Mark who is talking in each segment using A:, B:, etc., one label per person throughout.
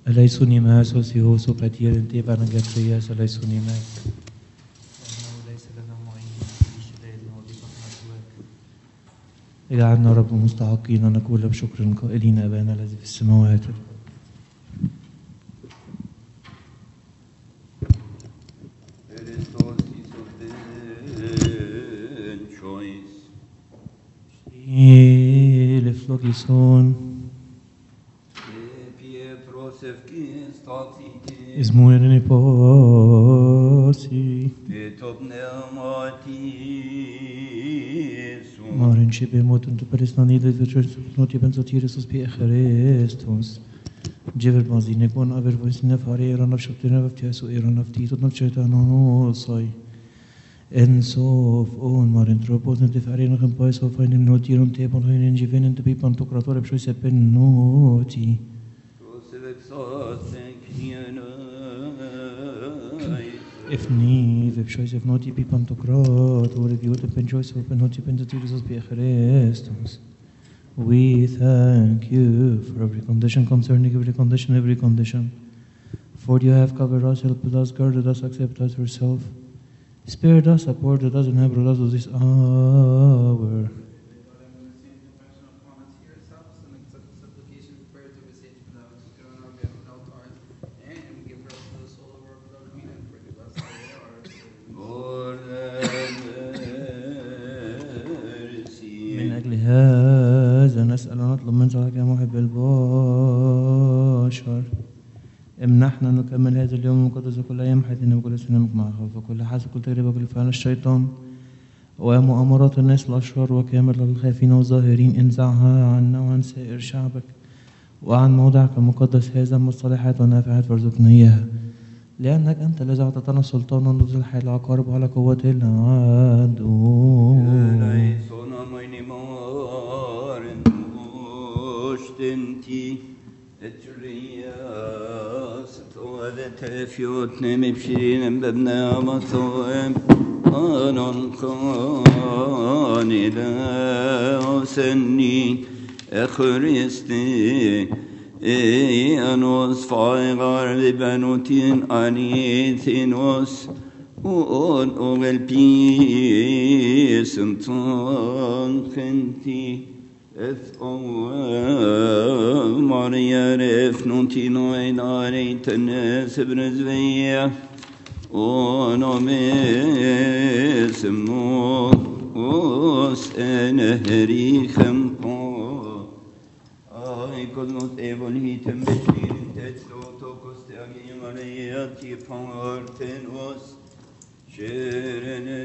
A: Eleison i Mesos i Hoso Patir in Teba Nagatrias, Eleison i Mes. اجعلنا رب مستحقين أن نقول بشكر قائلين أبانا الذي في السماوات
B: Christos is obtained choice.
A: Il flogison
B: Epie prosevkin statite.
A: izmueren i posi
B: Et pneumatisu.
A: Maren shibe motun tu perisnanide de church noti benzotiris us bi Christus Jiver mazine kon aber voisine fare eran av shaktina av tyasu eran av titot nav chetan sai En sof on maren tropos nte fare nog een pois of in notiron te bon hin jiven te pipan to krator psoi se pen noti
B: Prosevexas enkienai.
A: Ifni ve psoi se noti pipan to krator viot pen choice of pen noti pen zotiris us bi Christus We thank you for every condition concerning every condition, every condition. For you have covered us, helped us, guarded us, accepted us yourself, spared us, supported us, and have brought us to this hour.
B: Lord have mercy.
A: من أجل هذا نسأل ونطلب من ذلك يا محب البشر امنحنا نكمل هذا اليوم المقدس كل أيام حياتنا وكل سنة مع خوف وكل حسب كل تجربة وكل فعل الشيطان ومؤامرات الناس الأشرار وكامل الخائفين والظاهرين انزعها عنا وعن سائر شعبك وعن موضعك المقدس هذا من الصالحات والنافعات وارزقنا إياها لأنك أنت الذي أعطيتنا السلطان ونضل الحياة العقارب على قوة العدو
B: Eleison meine Maren Ostenti Etrias Toadet Tefiot Nem Pshirin Bebna Amatoem Anon Kanila Senni Echristi Eanos Faigar Libanotin Anithinos On ovel pisen ton genti Eth oa Maria ref nontino ein areitene sebrezveia On omesem no os enerichem po Ai kodnot evon hitem beslin tetsto tokos te agimaria ti parten os Şerene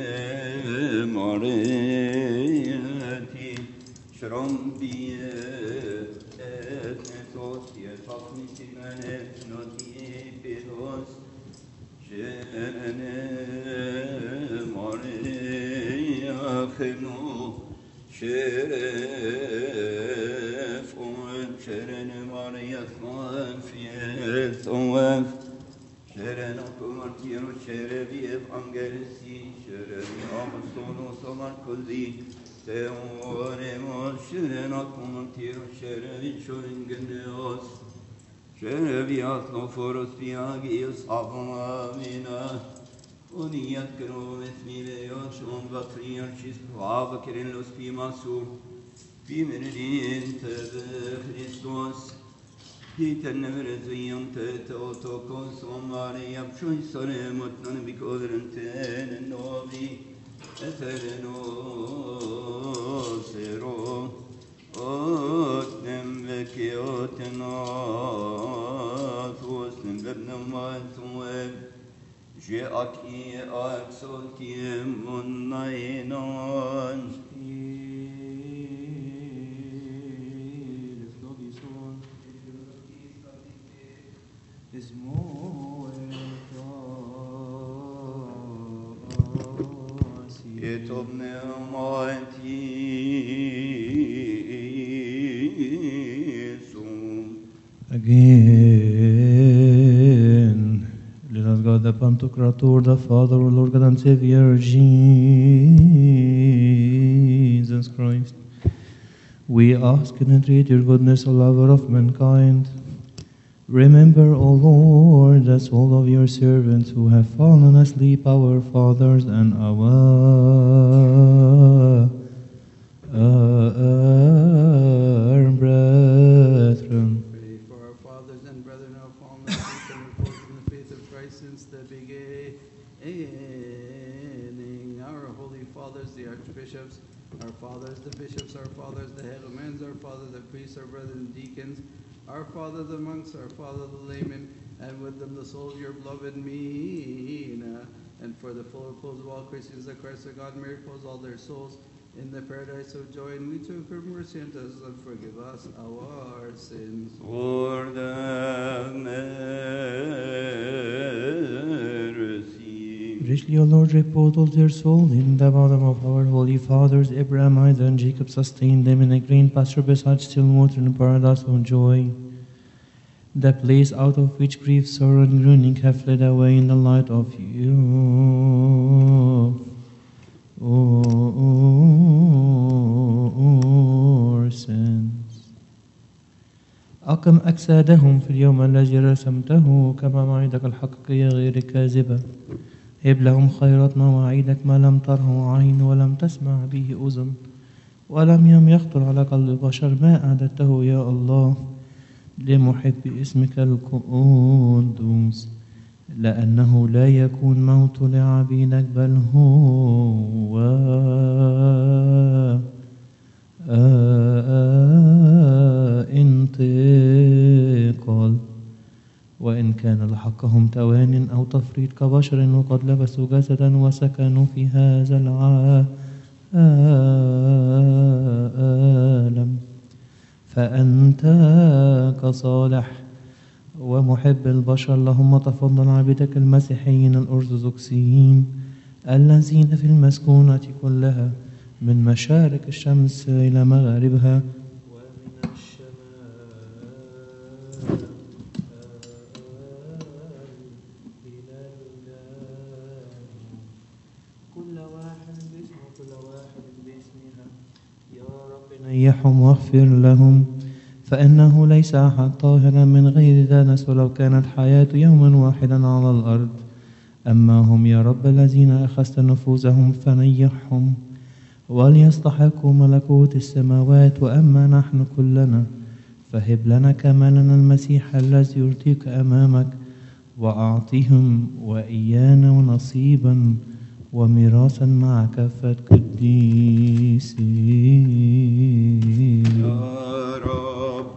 B: mareti şrambiye etnetos ye taknitin etnoti pedos şerene mareyachenu şeref on şerene mareyachman fiyet on Şeren okumar tiyano şerevi ev angelsi şerevi amasono samar kulli Teore mor şeren okumar tiyano şerevi çorin gönneos Şerevi atno foros piagios avamina Uniyat kero esmi ve yoshon vatriarchis Vava kirillos pimasu Pimerin tebe Christos Diten nevrezion te teotokos omari apshoy sore motnan bikodren ten novi etereno sero otnem vekiotena tuosnem bebnem matuem Je aki aksoltiem munnainon Et omneomatiesum
A: Again, let us God the Pantocrator, the Father, our Lord God and Savior, Jesus Christ. We ask and entreat your goodness, O lover of mankind, Remember, O Lord, the soul of your servants who have fallen asleep, our fathers and our, our brethren.
C: Pray for our fathers and brethren who have fallen asleep and repose in the faith of Christ since the beginning. Our holy fathers, the archbishops, our fathers, the bishops, our fathers, the heromans, our fathers, the priests, our brethren, deacons, our father, the monks, our father, the laymen, and with them the soul of your beloved Mina. And for the full repose of all Christians, that Christ our God may repose all their souls in the paradise of joy. And we too have mercy unto us and forgive us our sins.
B: For the mercy.
A: Richly, O Lord, repose all their soul in the bottom of our holy fathers, Abraham, Isaac, and Jacob. Sustain them in a green pasture beside still water in a paradise of joy. The place out of which grief, sorrow, and groaning have fled away in the light of you. Our sins. أقم أجسادهم في اليوم الذي رسمته كما وعدك الحقيقية غير كاذبة هب لهم خيرات مواعيدك ما لم تره عين ولم تسمع به أذن ولم يم يخطر على قلب بشر ما أعددته يا الله لمحب اسمك القدوس لأنه لا يكون موت لعبيدك بل هو انتقال وإن كان لحقهم توان أو تفريط كبشر وقد لبسوا جسدا وسكنوا في هذا العالم فأنت كصالح ومحب البشر اللهم تفضل عبدك المسيحيين الأرثوذكسيين الذين في المسكونة كلها من مشارق الشمس إلى مغاربها ومن الشمال إلى الجنوب كل واحد باسمه كل واحد باسمها يا رب نيحهم واغفر لهم فإنه ليس أحد طاهرا من غير دنس ولو كانت حياة يوما واحدا على الأرض أما هم يا رب الذين أخذت نفوسهم فنيحهم وليستحقوا ملكوت السماوات وأما نحن كلنا فهب لنا كمالنا المسيح الذي يرضيك أمامك وأعطهم وإيانا ونصيبا وميراثا مع كافة قديسين
B: يا رب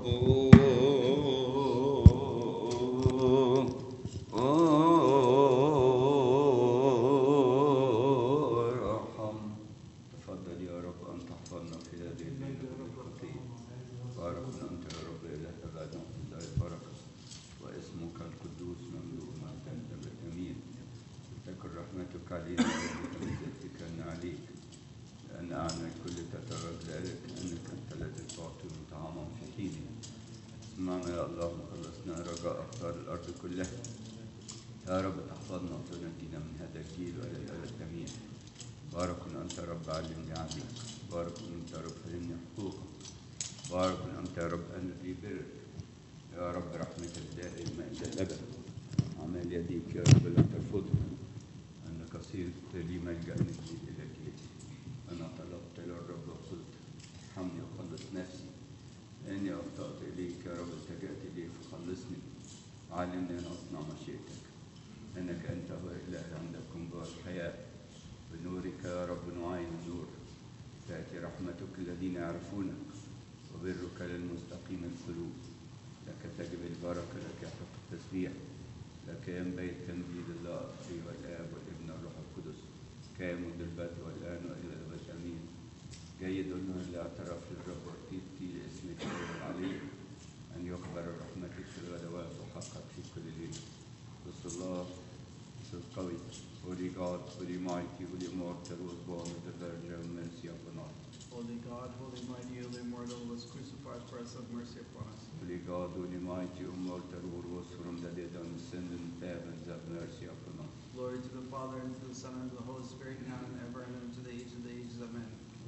B: ارحم تفضل يا رب أن تحفظنا في هذه الليلة الخطية باركنا أنت يا رب إله أبدا لا بركة واسمك القدوس مملوء مجدا أبد أمين تكن رحمتك علينا وبركتك عليك لأن أعلى الكل تترك ذلك أنك أنت الذي تعطي طعاما في حينه اسمعنا يا الله مخلصنا رجاء أخطار الأرض كلها يا رب تحفظنا وتنجينا من هذا الجيل وإلى الأبد أمين باركنا أنت يا رب علمني عليك باركنا أنت يا رب فهمني حقوقك باركنا أنت يا رب أنا في برك يا رب رحمتك دائما إلى الأبد أعمال يديك يا رب لا ترفضها أنك صرت لي ملجأ نجي إليك أنا طلبت إلى الرب وقلت ارحمني وخلص نفسي إني أخطأت إليك يا رب التجأت إليك فخلصني علمني أن أصنع مشيئتك إنك أنت هو إله عندك كنبار الحياة بنورك يا رب نعين النور تأتي رحمتك الذين يعرفونك وبرك للمستقيم القلوب لك تجب البركة لك يحق التسبيح لك ينبغي التمجيد الله الأخي والآب والابن والروح القدس كامل البدء والآن وإلى الأبد آمين جيد أنه اللي اعترف للرب وارتيبتي لاسمك العلي أن يخبر رحمتك في الغدوات وحقك في كل ليلة بس الله is القوي Holy God, Holy Mighty, Holy Immortal was born with the Virgin of mercy upon us.
C: Holy God, holy mighty, holy immortal, was crucified for us, have mercy upon us.
B: Holy God, Holy Mighty, Immortal, who rose from the dead and ascended into heavens, have mercy upon us.
C: Glory to the Father, and to the Son, and to the Holy Spirit, now and ever, and unto the age of the ages. Amen.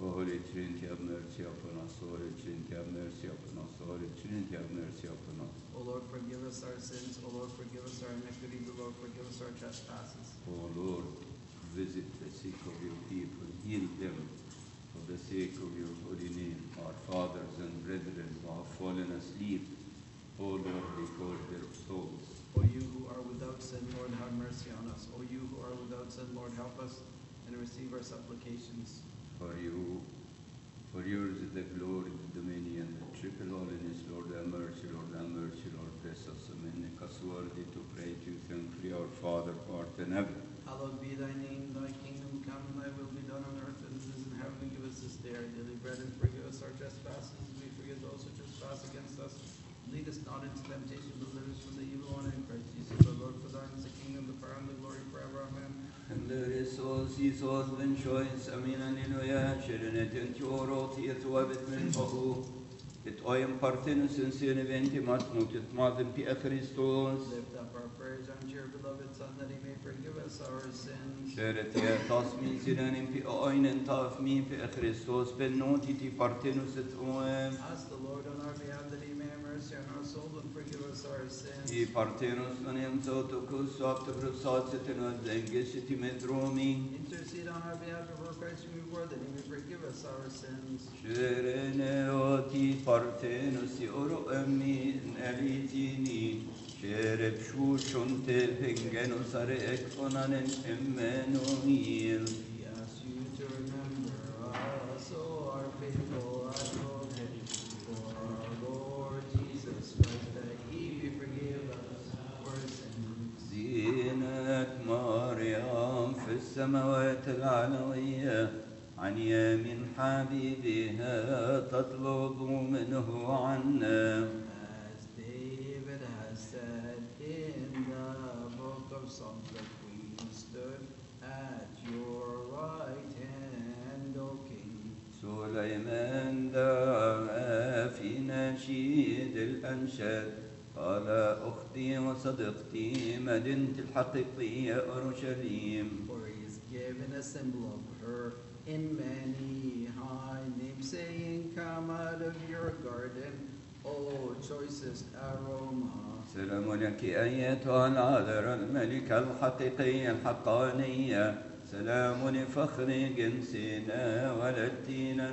B: Holy Trinity, have mercy upon us. Holy Trinity, have mercy upon us. Holy Trinity, have mercy upon us.
C: O Lord, forgive us our sins. O Lord, forgive us our iniquities. O Lord, forgive us our trespasses.
B: O Lord, visit the sick of your people, heal them for the sake of your holy name. Our fathers and brethren who have fallen asleep, O Lord, recall their souls.
C: O you who are without sin, Lord, have mercy on us. O you who are without sin, Lord, help us and receive our supplications.
B: For you, for yours is the glory, the dominion, the triple holiness, Lord, have mercy, Lord, have mercy, Lord, bless us and make us worthy to pray to you, thankfully, our Father, who art in heaven.
C: Hallowed be thy name, thy kingdom come, thy will be done on earth as it is in heaven. Give us this day our daily bread and forgive us our trespasses as we forgive those who trespass against us. Lead us not into temptation, but deliver us from the evil one. In Christ Jesus our Lord, for thine is the kingdom, the power, and the glory forever. Amen.
B: And there is oss Jesus den choice, amin alleluia, kjærenet en tjårot i et oabet min fahu, et oem partenus en sene venti matnut, et madem pia Christos,
C: Lift up our prayers unto your beloved Son, that he may forgive us our sins.
B: kjæret jeg tas min sinanin pi oinen taf min pia Christos, ben noti ti partenus et oem,
C: Ask the Lord on our behalf that he may have mercy on our soul and forgive us our sins.
B: i partenus manem sotokus, apte brusatset en odlengesit i medromi,
C: Intercede on our behalf before Christ whom we were, that he may forgive us our sins.
B: kjærene oti partenus i oro emmi elitini, kjære psjushon te pengenus are ekfonanen emmenuil.
C: We ask you to remember us, O our faithful advocate, for our Lord Jesus Christ, that he may forgive us our sins.
B: زينة مريم في السماوات العلوية عن يمين حبيبها تطلب منه عنا
C: As David has said in the book of Psalms, the queen stood at your right hand, O King.
B: سليمان دعا في نشيد الأنشاد قال أختي وصديقتي مدينة الحقيقية أورشليم
C: For he is given a symbol of her in many high names, saying, Come out of your garden, O choicest aroma.
B: سلام لك أيتها العذراء الملكة الحقيقية الحقانية سلام لفخر جنسنا ولدتنا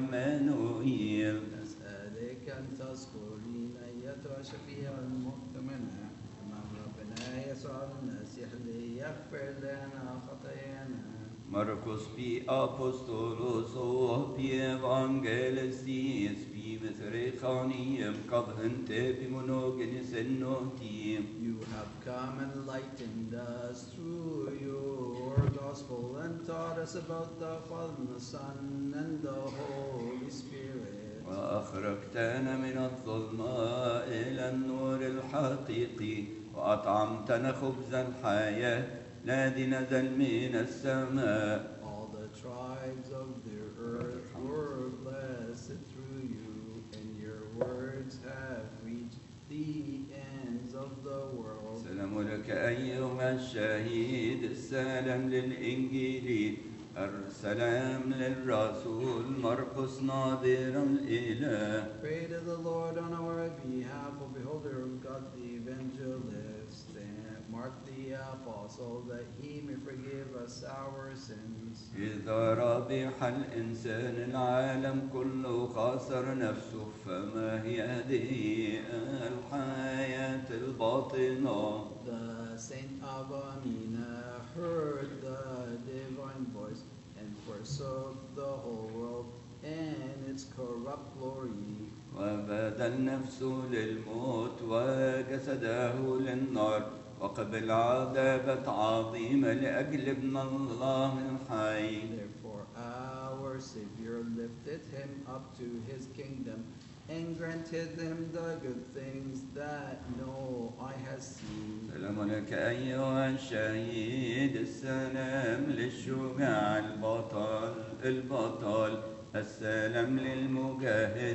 B: عمانوئيل
C: نسألك أن تذكرين أيتها شفيعة المؤتمنة أمام ربنا يسوع المسيح ليغفر لنا خطايانا.
B: Marcos pi apostolos o pi evangelistis pi mithrichanium kabhente pi monogenes ennotim
C: You have come and enlightened us through your gospel and taught us about the Father and the Son and the Holy Spirit.
B: وأخرجتنا من الظلماء إلى النور الحقيقي وأطعمتنا خبز الحياة الذي نزل من السماء
C: All the tribes of the earth were blessed through you, and your words have reached the ends of the world.
B: سلام لك أيها الشهيد السلام للإنجيل السلام للرسول مرقس ناظر الإله
C: Pray to the Lord on our behalf, O beholder of God, the evangelist, and Mark the apostle, that he may forgive us our sins.
B: إذا ربح الإنسان العالم كله خسر نفسه فما هي هذه الحياة الباطنة
C: The saint Abamina heard the divine voice and forsook the whole world and its corrupt glory.
B: وبدل نفسه للموت وجسده للنار وقبل عذابة عظيمة لأجل ابن الله الحي
C: Therefore, our Savior lifted him up to his kingdom and granted him the good things that no eye has seen.
B: سلام لك أيها الشهيد السلام للشجاع البطل البطل السلام للمجاهد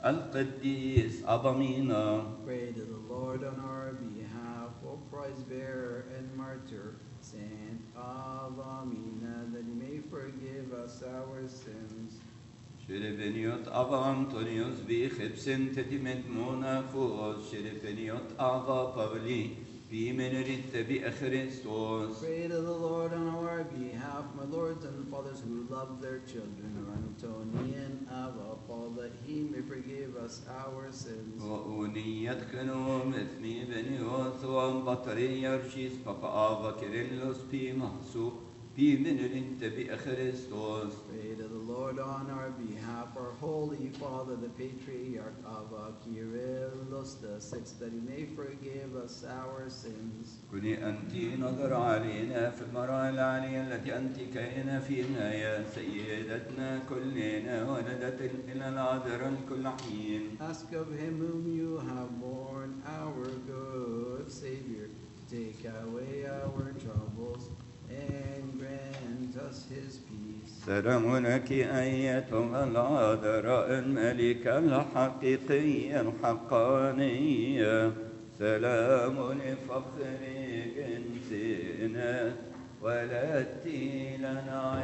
B: القديس أبامينا
C: Pray to the Lord on our behalf, O prize bearer and martyr, Saint Avamina, that he may forgive us our sins.
B: Şerefeniot ava Antonios vi khepsen tediment monafos Şerefeniot ava Pavli vi menerit bi Christos
C: Pray to the Lord on our behalf, my lords and fathers who love their children, Antonian Abba, Paul, that he may forgive us our sins.
B: وأونيت خنوم اثني بنيوث وبطري يرشيس بابا آفا كيرلس بي محسوب بي منرنت بي Christos
C: Pray to the Lord on our behalf, our Holy Father, the Patriarch Abba, Kyrillos the Sixth, that he may forgive us our sins.
B: كوني أنت نظر علينا في المرأة العالية التي أنت كائنة فينا يا سيدتنا كلنا ولدت إلى العذراء كل حين
C: Ask of him whom you have borne, our good Savior, take away our troubles and grant us his peace.
B: سلام لك أيتها العذراء الملكة الحقيقية الحقانية سلام لفخر جنسنا ولدت لنا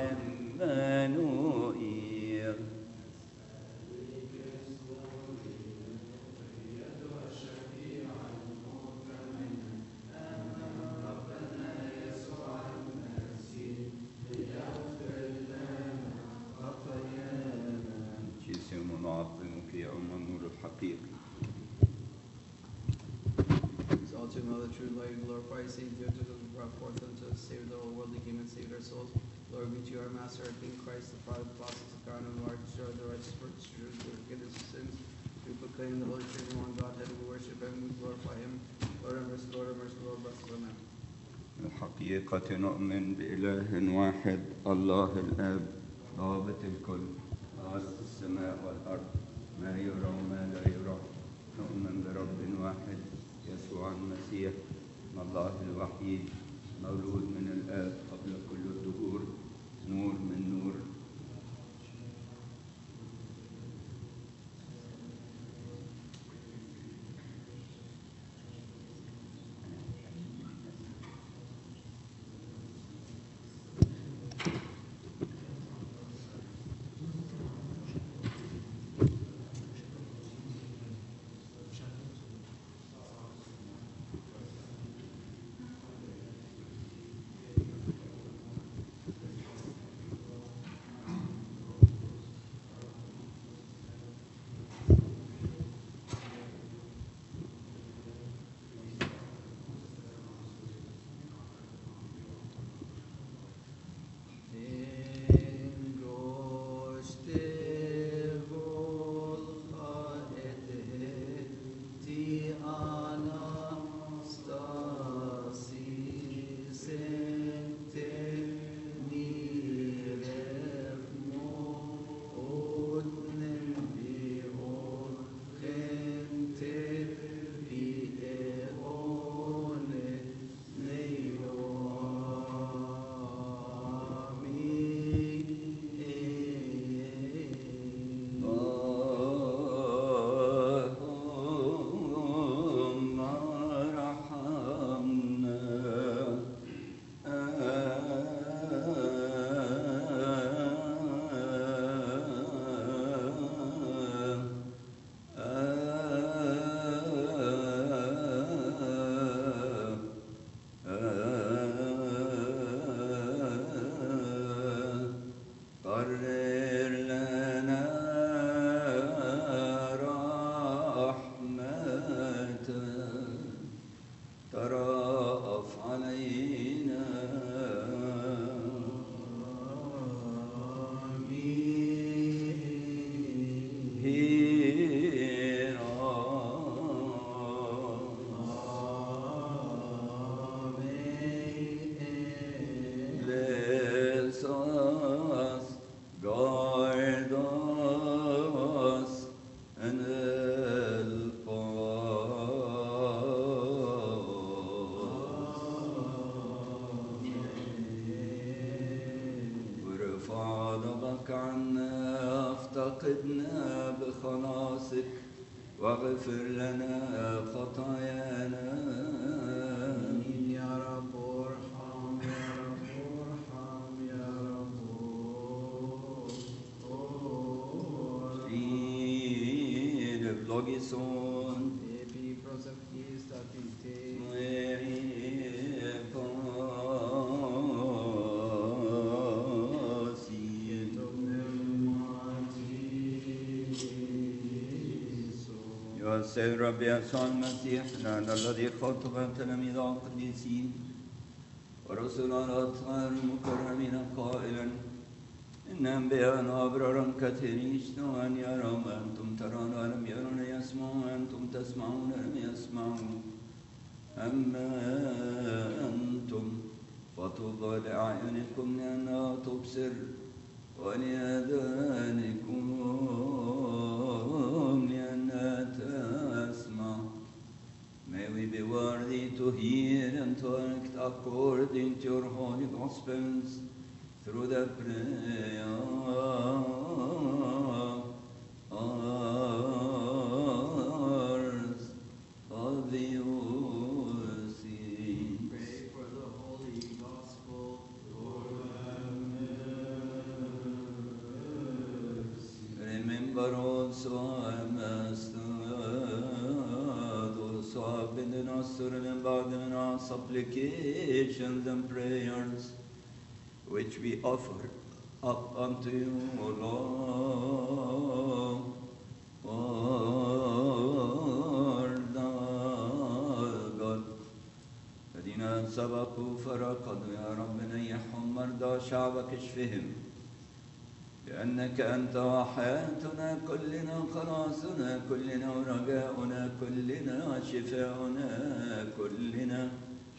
B: عمانوئيل جسم نعظمك يا أم النور الحقيقي
C: Exalt you, Mother, true light, and glorify you, Saint Joseph, who was brought forth unto us, saved the whole world, he came and saved our souls. Glory be to you, our Master, our King Christ, the Father, the apostles, the crown of martyrs, joy, the righteous works, true, the forgiveness of sins. We proclaim the Holy Trinity, one Godhead, we worship him, we glorify him. Lord have mercy, Lord have mercy, Lord bless us, amen.
B: الحقيقة نؤمن بإله واحد الله الآب ضابط الكل خالق السماء والأرض ما يرى وما لا يرى نؤمن برب واحد يسوع المسيح الله الوحيد مولود من الآب قبل كل الدهور نور من نور اللهم ارحمنا قرر لنا رحمة ترأف علينا Bless us, guide us, and help us. وارفع ضغك عنا افتقدنا بخلاصك واغفر لنا خطايانا
C: آمين يا رب ارحم يا رب ارحم يا رب
B: eleison.
C: Epi prosaptis tatite.
B: Mueri pasi. يا سيد ربي يسوع المسيح لأن الذي خاطب تلاميذ القديسين ورسل الأطهار المكرمين قائلا إن أنبياء أبرارا كثيرين اشتهوا أن يروا ما أنتم ترون ولم يرون يسمعون وأنتم تسمعون ولم يسمعوا أما أنتم فطوبى لأعينكم لأنها تبصر ولآذانكم لأنها تسمع May we be worthy to hear and to act according to your holy gospels through the prayers of the saints.
C: Pray for the holy gospel.
B: Remember also, I must those who have been in us to remember them in our supplications and prayers, which we offer up unto you, O Lord. Lord our God الذين سبقوا فرقدوا يا رب نيحهم مرضى شعبك اشفهم لأنك أنت وحياتنا كلنا خلاصنا كلنا ورجاؤنا كلنا وشفاؤنا كلنا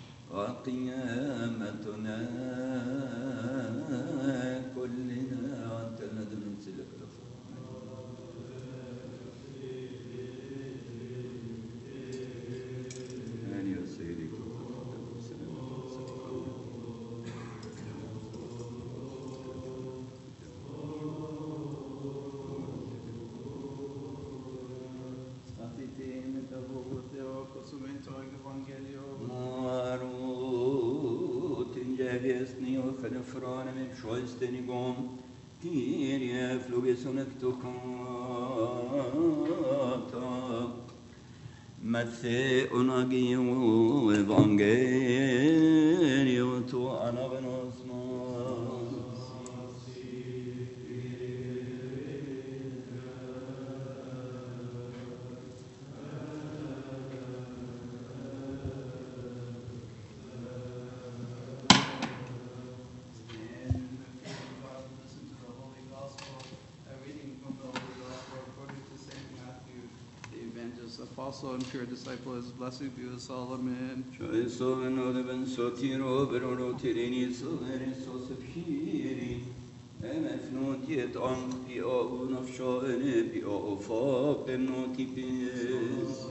B: وقيامتنا كلنا وأنت الذي نرسل لك الأخبار آمين يا سيدي
C: Tatite metavote o cosumento evangelio.
B: Marut ingeviesni och förfrane med sjösten igång. Kyrie flugesunek tokata. Mattheon agio evangelio to anavenos
C: And God, listen to the holy gospel. A reading from the holy gospel according to Saint Matthew, the evangelist, apostle, and pure disciple. His blessing be with all. Amen.
B: Cioè sono ben sotiro per tirini sovere so sepiri e mefnun tiet an pi o nafshane pi o faq noti pis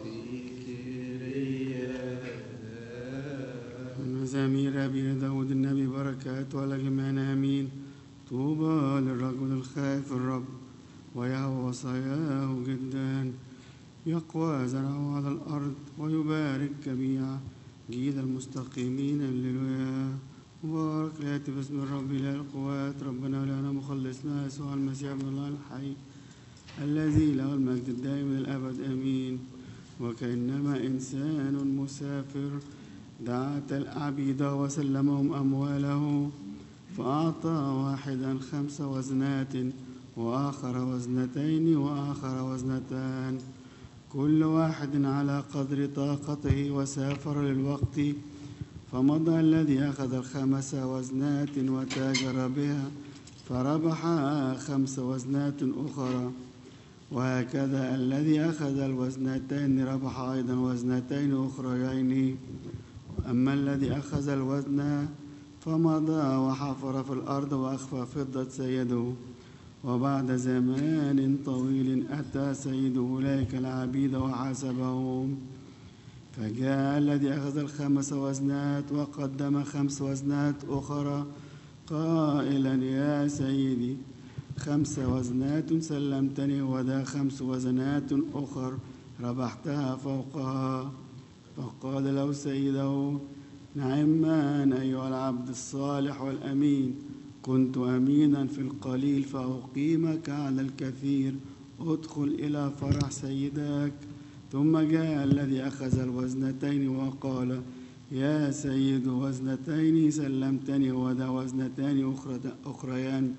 D: من مزامير أبي داود النبي بركات ولجمعنا آمين طوبى للرجل الخائف الرب ويهوى وصاياه جدا يقوى زرعه على الأرض ويبارك جميع جيل المستقيمين الليلويا مبارك الآتي باسم الرب إله القوات ربنا ولنا مخلصنا يسوع المسيح ابن الله الحي الذي له المجد الدائم إلى الأبد آمين وكأنما إنسان مسافر دعت العبيد وسلمهم أمواله فأعطى واحدا خمس وزنات وآخر وزنتين وآخر وزنتان كل واحد على قدر طاقته وسافر للوقت فمضى الذي أخذ الخمس وزنات وتاجر بها فربح خمس وزنات أخرى وهكذا الذي أخذ الوزنتين ربح أيضا وزنتين أخريين أما الذي أخذ الوزن فمضى وحفر في الأرض وأخفى فضة سيده وبعد زمان طويل أتى سيد أولئك العبيد وحاسبهم فجاء الذي أخذ الخمس وزنات وقدم خمس وزنات أخرى قائلا يا سيدي خمس وزنات سلمتني وذا خمس وزنات أخر ربحتها فوقها فقال له سيده نعمان أيها العبد الصالح والأمين كنت أمينا في القليل فأقيمك على الكثير ادخل إلى فرح سيدك ثم جاء الذي أخذ الوزنتين وقال يا سيد وزنتين سلمتني وذا وزنتان أخرى- أخريان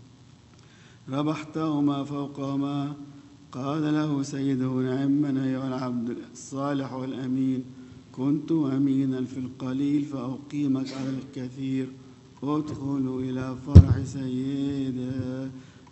D: ربحتهما فوقهما قال له سيده نعما أيها العبد الصالح والأمين كنت أمينا في القليل فأقيمك على الكثير ادخل إلى فرح سيدك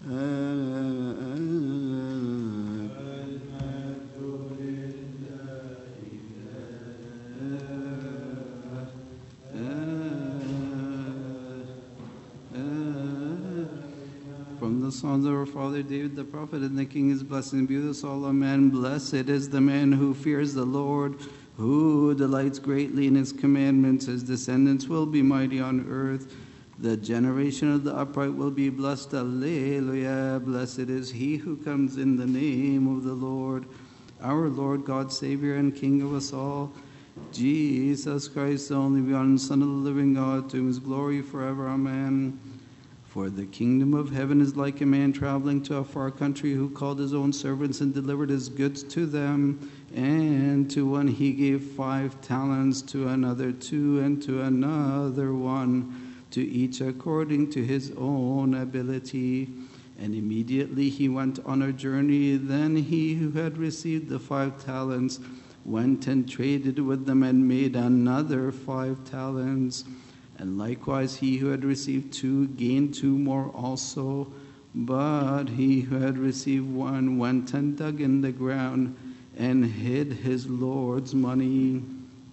C: From the Psalms of our father David the prophet and the king is blessed and beautiful all man. Blessed is the man who fears the Lord, who delights greatly in his commandments. His descendants will be mighty on earth. The generation of the upright will be blessed. Alleluia. Blessed is he who comes in the name of the Lord. Our Lord, God, Savior, and King of us all. Jesus Christ, the only begotten Son of the living God, to whom is glory forever. Amen. For the kingdom of heaven is like a man traveling to a far country who called his own servants and delivered his goods to them. And to one he gave five talents, to another two, and to another one, to each according to his own ability. And immediately he went on a journey. Then he who had received the five talents went and traded with them and made another five talents. And likewise, he who had received two gained two more also. But he who had received one went and dug in the ground and hid his Lord's money.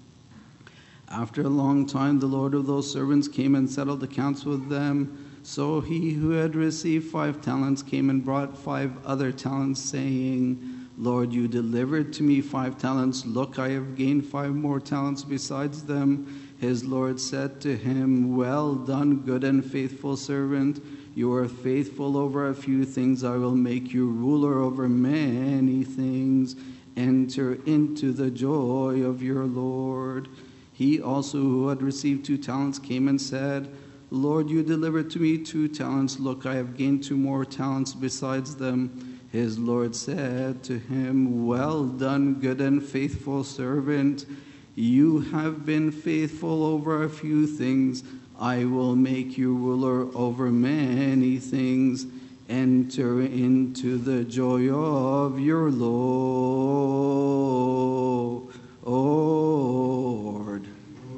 C: After a long time, the Lord of those servants came and settled accounts with them. So he who had received five talents came and brought five other talents, saying, Lord, you delivered to me five talents. Look, I have gained five more talents besides them. His Lord said to him, Well done, good and faithful servant. You are faithful over a few things. I will make you ruler over many things. Enter into the joy of your Lord. He also, who had received two talents, came and said, Lord, you delivered to me two talents. Look, I have gained two more talents besides them. His Lord said to him, Well done, good and faithful servant. You have been faithful over a few things. I will make you ruler over many things. Enter into the joy of your Lord. Lord.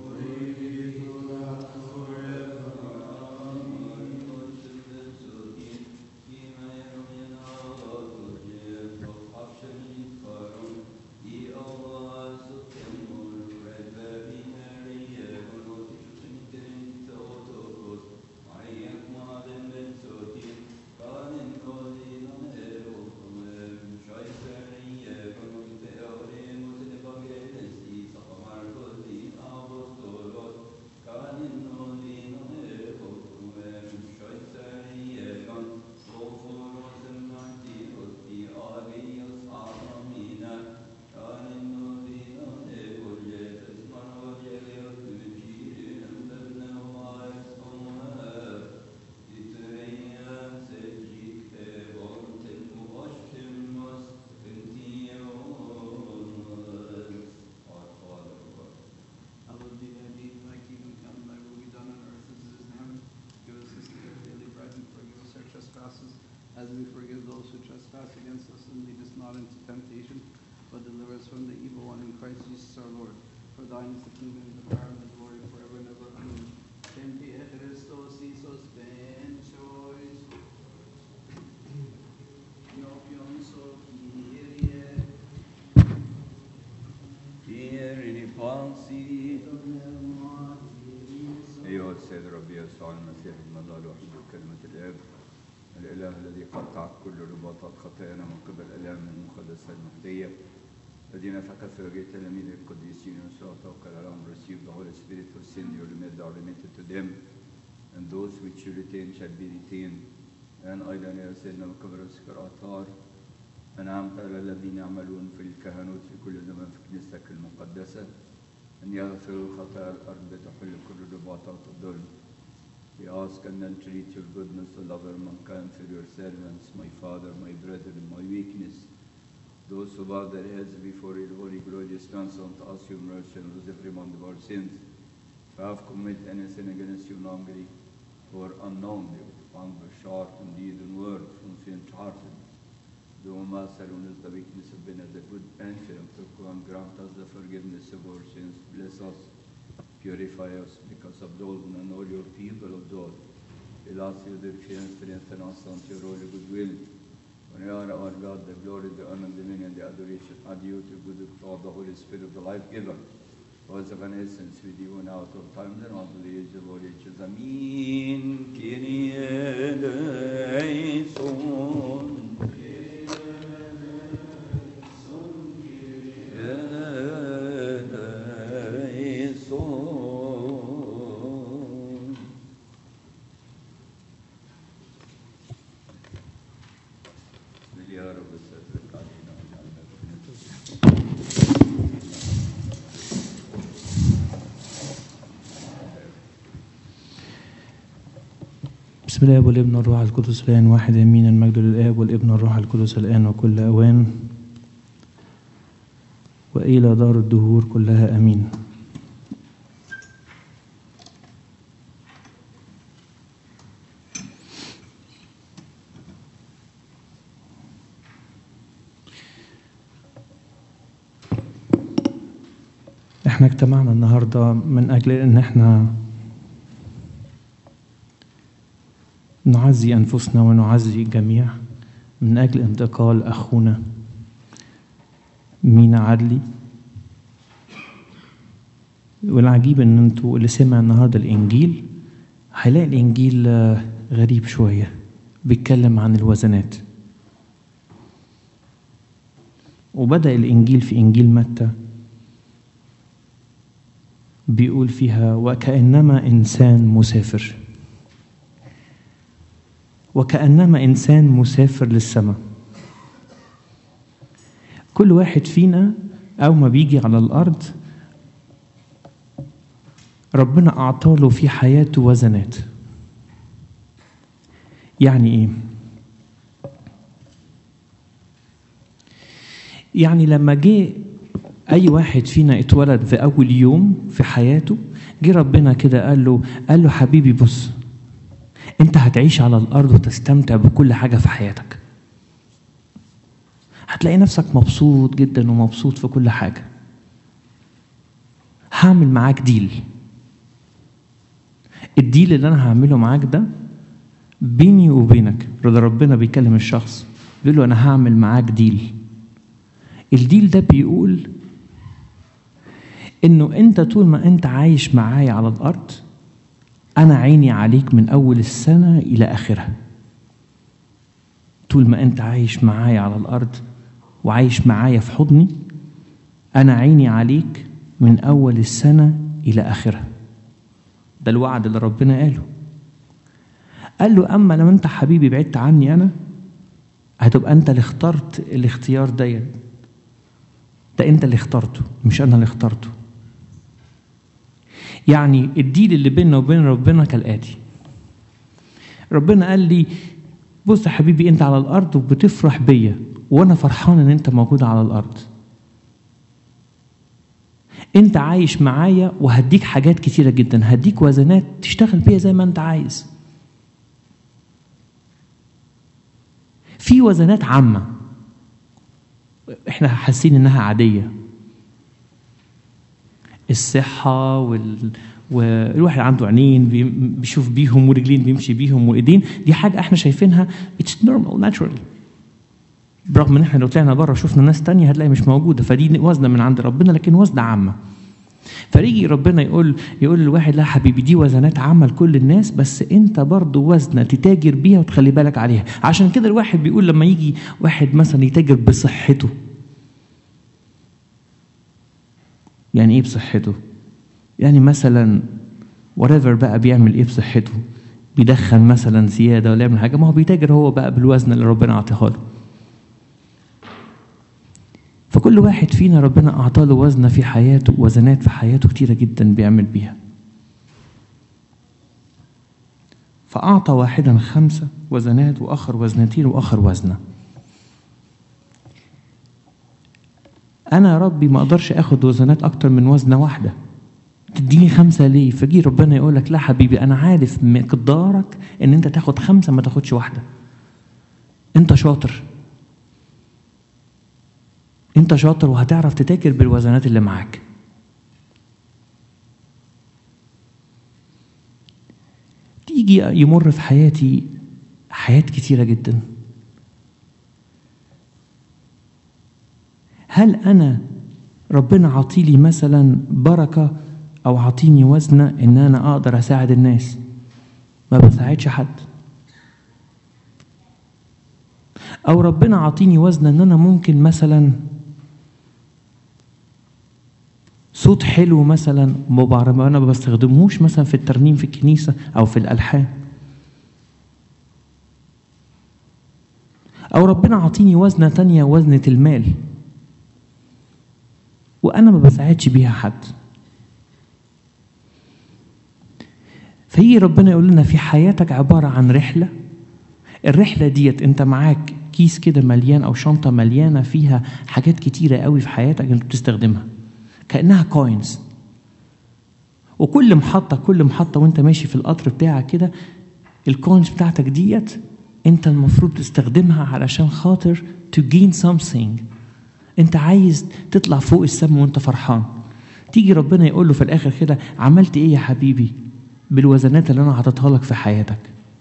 C: Hallowed be thy name, thy kingdom come, thy will be done on earth as it is in heaven. Give us this day our daily bread and forgive us our trespasses as we forgive those who trespass against us and lead us not into temptation, but deliver us from the evil one in Christ Jesus our Lord. For thine is the kingdom, the power, and the glory forever and ever. Amen. Tempe Christos Isos ben choice. Iopion so Kyrie.
B: Kyrie Pansi أيها السيد ربي يسوع المسيح ابن الله الوحيد وكلمة الآب الإله الذي قطع كل رباطات خطايانا من قبل الآلام المقدسة المهدية الذي نفخ في وجه تلاميذ القديسين يسوع توكل على them receive the Holy Spirit who send you remit are remitted to them and those which you retain shall be retained and أيضا يا سيدنا مكبرس كالأطهار أنعمت على الذين يعملون في الكهنوت في كل زمان في كنيستك المقدسة أن يغفروا خطايا الأرض تحل كل رباطات الظلم We ask and then treat your goodness to love mankind for your servants, my father, my brother, my weakness, Those who bow their heads before your holy, glorious throne, to ask your mercy and visit every one of our sins. If I have committed any sin against you knowingly or unknowingly, wrong by short in deed and word, from faint-hearted, do Master on us the weakness of being as a good pension to come grant us the forgiveness of our sins. Bless us, purify us, because of those and all your people of those. We'll ask you their chance, strengthen us unto your holy goodwill. When you are our God, the glory, the honor, the dominion, the adoration are due to good of the Holy Spirit, the life giver. Was of an essence with you and out of time and all the age of all ages. Amen. Kyrie eleison. eleison. بسم الله يا رب استغفرك علينا وجعلنا
A: بسم الله والابن والروح القدس الآن واحد يمين المجد للآب والابن والروح القدس الآن وكل أوان وإلى دار الدهور كلها أمين احنا اجتمعنا النهارده من اجل ان احنا نعزي أنفسنا ونعزي الجميع من أجل انتقال أخونا مينا عدلي والعجيب إن أنتوا اللي سمع النهاردة الإنجيل هيلاقي الإنجيل آه، غريب شوية بيتكلم عن الوزنات وبدأ الإنجيل في إنجيل متى بيقول فيها وكأنما إنسان مسافر وكأنما إنسان مسافر للسماء كل واحد فينا أول ما بيجي على الأرض ربنا أعطاله في حياته وزنات يعني إيه؟ يعني لما جه أي واحد فينا اتولد في أول يوم في حياته جه ربنا كده قال له قال له حبيبي بص انت هتعيش على الارض وتستمتع بكل حاجه في حياتك هتلاقي نفسك مبسوط جدا ومبسوط في كل حاجه هعمل معاك ديل الديل اللي انا هعمله معاك ده بيني وبينك رضا ربنا بيكلم الشخص بيقول له انا هعمل معاك ديل الديل ده بيقول انه انت طول ما انت عايش معايا على الارض أنا عيني عليك من أول السنة إلى آخرها طول ما أنت عايش معايا على الأرض وعايش معايا في حضني أنا عيني عليك من أول السنة إلى آخرها ده الوعد اللي ربنا قاله قال له أما لما أنت حبيبي بعدت عني أنا هتبقى أنت اللي اخترت الاختيار ديت ده أنت اللي اخترته مش أنا اللي اخترته يعني الديل اللي بيننا وبين ربنا كالآتي ربنا قال لي بص يا حبيبي انت على الارض وبتفرح بيا وانا فرحان ان انت موجود على الارض انت عايش معايا وهديك حاجات كتيرة جدا هديك وزنات تشتغل بيها زي ما انت عايز في وزنات عامة احنا حاسين انها عادية الصحة وال... والواحد عنده عينين بي- بيشوف بيهم ورجلين بيمشي بيهم وايدين دي حاجة احنا شايفينها it's normal natural برغم ان احنا لو طلعنا بره شفنا ناس تانية هتلاقي مش موجودة فدي وزنة من عند ربنا لكن وزنة عامة فيجي ربنا يقول يقول للواحد لا حبيبي دي وزنات عامة لكل الناس بس انت برضو وزنة تتاجر بيها وتخلي بالك عليها عشان كده الواحد بيقول لما يجي واحد مثلا يتاجر بصحته يعني ايه بصحته يعني مثلا whatever بقى بيعمل ايه بصحته بيدخن مثلا زياده ولا يعمل حاجه ما هو بيتاجر هو بقى بالوزن اللي ربنا اعطاه له فكل واحد فينا ربنا اعطاه له وزنه في حياته وزنات في حياته كتيره جدا بيعمل بيها فاعطى واحدا خمسه وزنات واخر وزنتين واخر وزنه انا يا ربي ما اقدرش اخد وزنات اكتر من وزنه واحده تديني خمسه ليه فجي ربنا يقول لك لا حبيبي انا عارف مقدارك ان انت تاخد خمسه ما تاخدش واحده انت شاطر انت شاطر وهتعرف تتاجر بالوزنات اللي معاك تيجي يمر في حياتي حياة كتيرة جدا هل أنا ربنا عطيلي مثلا بركة أو عطيني وزنة إن أنا أقدر أساعد الناس ما بساعدش حد أو ربنا عطيني وزنة إن أنا ممكن مثلا صوت حلو مثلا مبعرف انا ما بستخدمهوش مثلا في الترنيم في الكنيسه او في الالحان او ربنا عطيني وزنه تانية وزنه المال وانا ما بساعدش بيها حد فيجي ربنا يقول لنا في حياتك عباره عن رحله الرحله ديت انت معاك كيس كده مليان او شنطه مليانه فيها حاجات كتيره قوي في حياتك انت بتستخدمها كانها كوينز وكل محطه كل محطه وانت ماشي في القطر بتاعك كده الكوينز بتاعتك ديت انت المفروض تستخدمها علشان خاطر to gain something انت عايز تطلع فوق السما وانت فرحان تيجي ربنا يقول له في الاخر كده عملت ايه يا حبيبي بالوزنات اللي انا حاططها لك في حياتك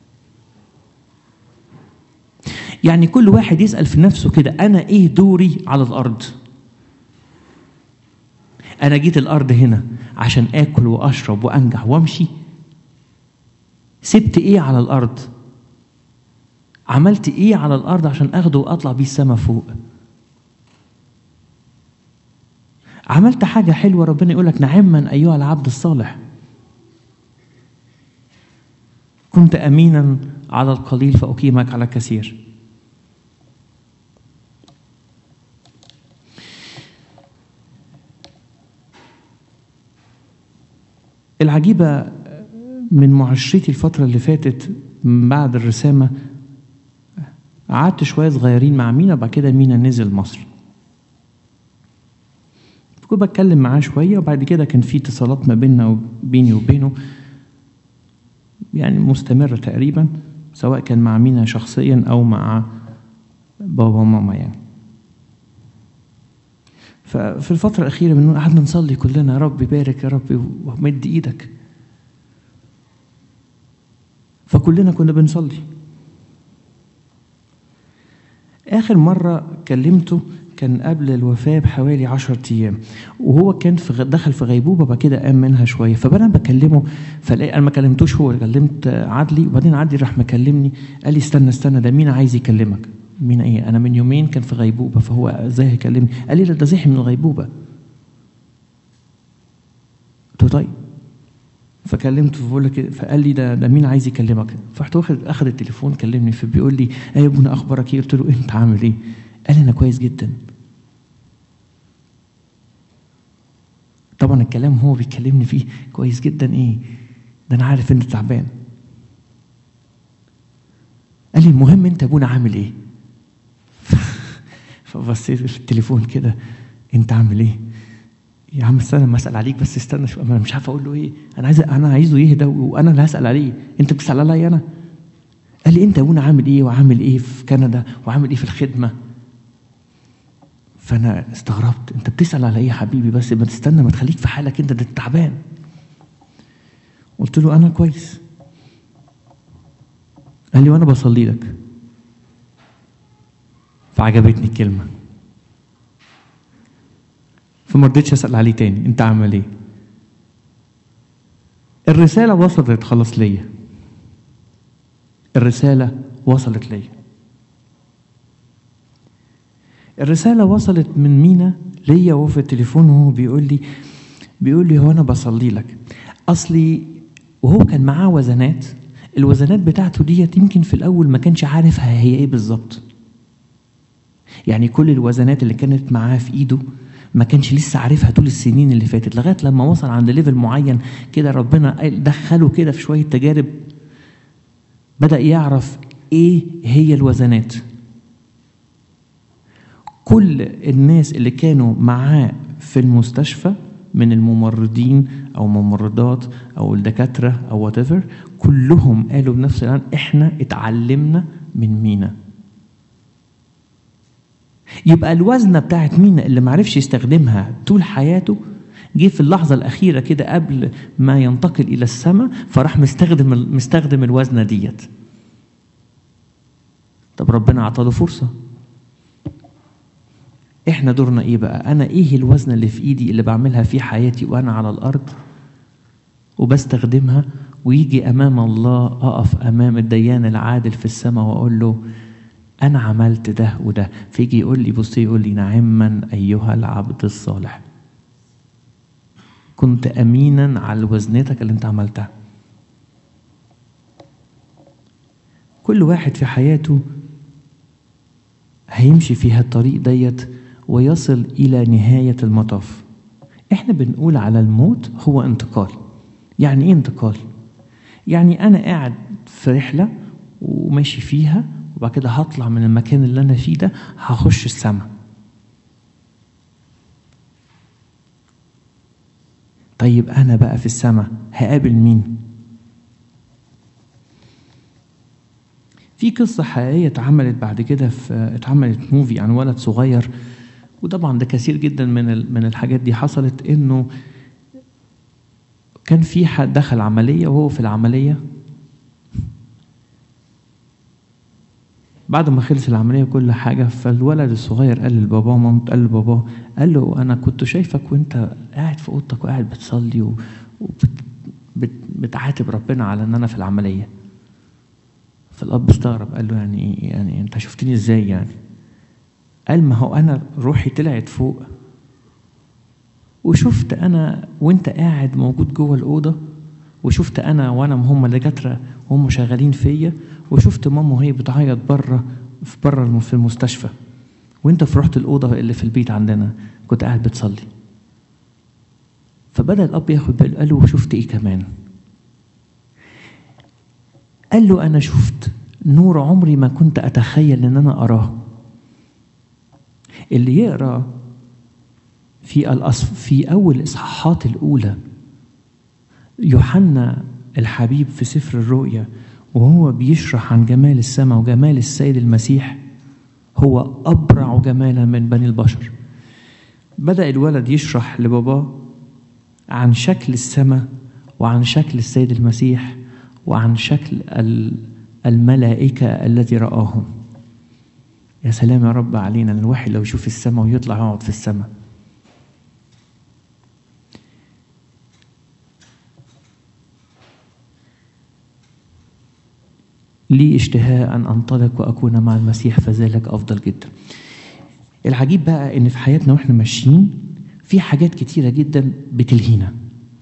A: يعني كل واحد يسال في نفسه كده انا ايه دوري على الارض انا جيت الارض هنا عشان اكل واشرب وانجح وامشي سبت ايه على الارض عملت ايه على الارض عشان اخده واطلع بيه السما فوق عملت حاجة حلوة ربنا يقول لك نعما أيها العبد الصالح كنت أمينا على القليل فأقيمك على الكثير العجيبة من معاشرتي الفترة اللي فاتت من بعد الرسامة قعدت شوية صغيرين مع مينا بعد كده مينا نزل مصر كنت بتكلم معاه شوية وبعد كده كان في اتصالات ما بيننا وبيني وبينه يعني مستمرة تقريبا سواء كان مع مينا شخصيا أو مع بابا وماما يعني ففي الفترة الأخيرة بنقول قعدنا نصلي كلنا يا رب بارك يا رب ومد إيدك فكلنا كنا بنصلي آخر مرة كلمته كان قبل الوفاة بحوالي عشرة أيام وهو كان في دخل في غيبوبة بعد كده قام منها شوية فأنا بكلمه فلاقي أنا ما كلمتوش هو كلمت عدلي وبعدين عدلي راح مكلمني قال لي استنى استنى ده مين عايز يكلمك مين ايه انا من يومين كان في غيبوبه فهو ازاي هيكلمني قال لي لا ده صحي من الغيبوبه قلت له طيب فكلمته بقول لك فقال لي ده ده مين عايز يكلمك فرحت واخد اخد التليفون كلمني فبيقول لي ايه يا ابونا اخبارك ايه قلت له انت عامل ايه قال لي انا كويس جدا طبعا الكلام هو بيكلمني فيه كويس جدا ايه ده انا عارف انت تعبان قال لي المهم انت ابونا عامل ايه فبصيت في التليفون كده انت عامل ايه يا عم استنى ما اسال عليك بس استنى شويه انا مش عارف اقول له ايه انا عايز انا عايزه يهدى وانا اللي هسال عليه انت بتسال عليا انا قال لي انت يا ابونا عامل ايه وعامل ايه في كندا وعامل ايه في الخدمه فانا استغربت انت بتسال على ايه يا حبيبي بس ما تستنى ما تخليك في حالك انت ده تعبان قلت له انا كويس قال لي وانا بصلي لك فعجبتني الكلمه فما رضيتش اسال عليه تاني انت عامل ايه الرساله وصلت خلاص ليا الرساله وصلت ليا الرساله وصلت من مينا ليا وهو في التليفون وهو بيقول لي بيقول لي هو انا بصلي لك اصلي وهو كان معاه وزنات الوزنات بتاعته ديت يمكن في الاول ما كانش عارفها هي ايه بالظبط يعني كل الوزنات اللي كانت معاه في ايده ما كانش لسه عارفها طول السنين اللي فاتت لغايه لما وصل عند ليفل معين كده ربنا دخله كده في شويه تجارب بدا يعرف ايه هي الوزنات كل الناس اللي كانوا معاه في المستشفى من الممرضين او ممرضات او الدكاتره او whatever كلهم قالوا بنفس الان احنا اتعلمنا من مينا يبقى الوزنه بتاعت مينا اللي معرفش يستخدمها طول حياته جه في اللحظه الاخيره كده قبل ما ينتقل الى السماء فراح مستخدم مستخدم الوزنه ديت طب ربنا عطاله فرصه احنا دورنا ايه بقى انا ايه الوزنه اللي في ايدي اللي بعملها في حياتي وانا على الارض وبستخدمها ويجي امام الله اقف امام الديان العادل في السماء واقول له انا عملت ده وده فيجي يقول لي بص يقول لي نعما ايها العبد الصالح كنت امينا على وزنتك اللي انت عملتها كل واحد في حياته هيمشي فيها الطريق ديت ويصل الى نهايه المطاف احنا بنقول على الموت هو انتقال يعني ايه انتقال يعني انا قاعد في رحله وماشي فيها وبعد كده هطلع من المكان اللي انا فيه ده هخش السماء طيب انا بقى في السماء هقابل مين في قصة حقيقية اتعملت بعد كده في اتعملت موفي عن ولد صغير وطبعا ده كثير جدا من ال- من الحاجات دي حصلت انه كان في حد دخل عملية وهو في العملية بعد ما خلص العملية وكل حاجة فالولد الصغير قال لباباه ومامته قال لباباه قال له أنا كنت شايفك وأنت قاعد في أوضتك وقاعد بتصلي و- وبت بت بتعاتب ربنا على إن أنا في العملية فالأب استغرب قال له يعني إيه يعني أنت شفتني إزاي يعني قال ما هو أنا روحي طلعت فوق وشفت أنا وأنت قاعد موجود جوه الأوضة وشفت أنا وأنا هم الدكاترة وهم شغالين فيا وشفت ماما وهي بتعيط بره في بره الم- في المستشفى وأنت في رحت الأوضة اللي في البيت عندنا كنت قاعد بتصلي فبدأ الأب ياخد باله قال له وشفت إيه كمان قال له أنا شفت نور عمري ما كنت أتخيل إن أنا أراه اللي يقرأ في الأصف في أول الإصحاحات الأولى يوحنا الحبيب في سفر الرؤيا وهو بيشرح عن جمال السماء وجمال السيد المسيح هو أبرع جمالا من بني البشر بدأ الولد يشرح لباباه عن شكل السماء وعن شكل السيد المسيح وعن شكل ال- الملائكة الذي رآهم يا سلام يا رب علينا إن الواحد لو يشوف السماء ويطلع يقعد في السماء لي اشتهاء أن أنطلق وأكون مع المسيح فذلك أفضل جدا العجيب بقى إن في حياتنا وإحنا ماشيين في حاجات كتيرة جدا بتلهينا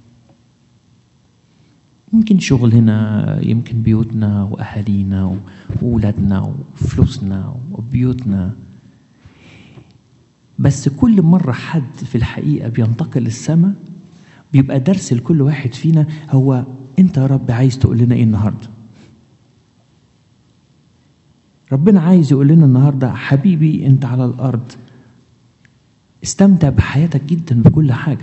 A: يمكن شغلنا يمكن بيوتنا وأهالينا وأولادنا وفلوسنا وبيوتنا بس كل مرة حد في الحقيقة بينتقل للسماء بيبقى درس لكل واحد فينا هو أنت يا رب عايز تقول لنا إيه النهارده ربنا عايز يقول لنا النهارده حبيبي انت على الارض استمتع بحياتك جدا بكل حاجه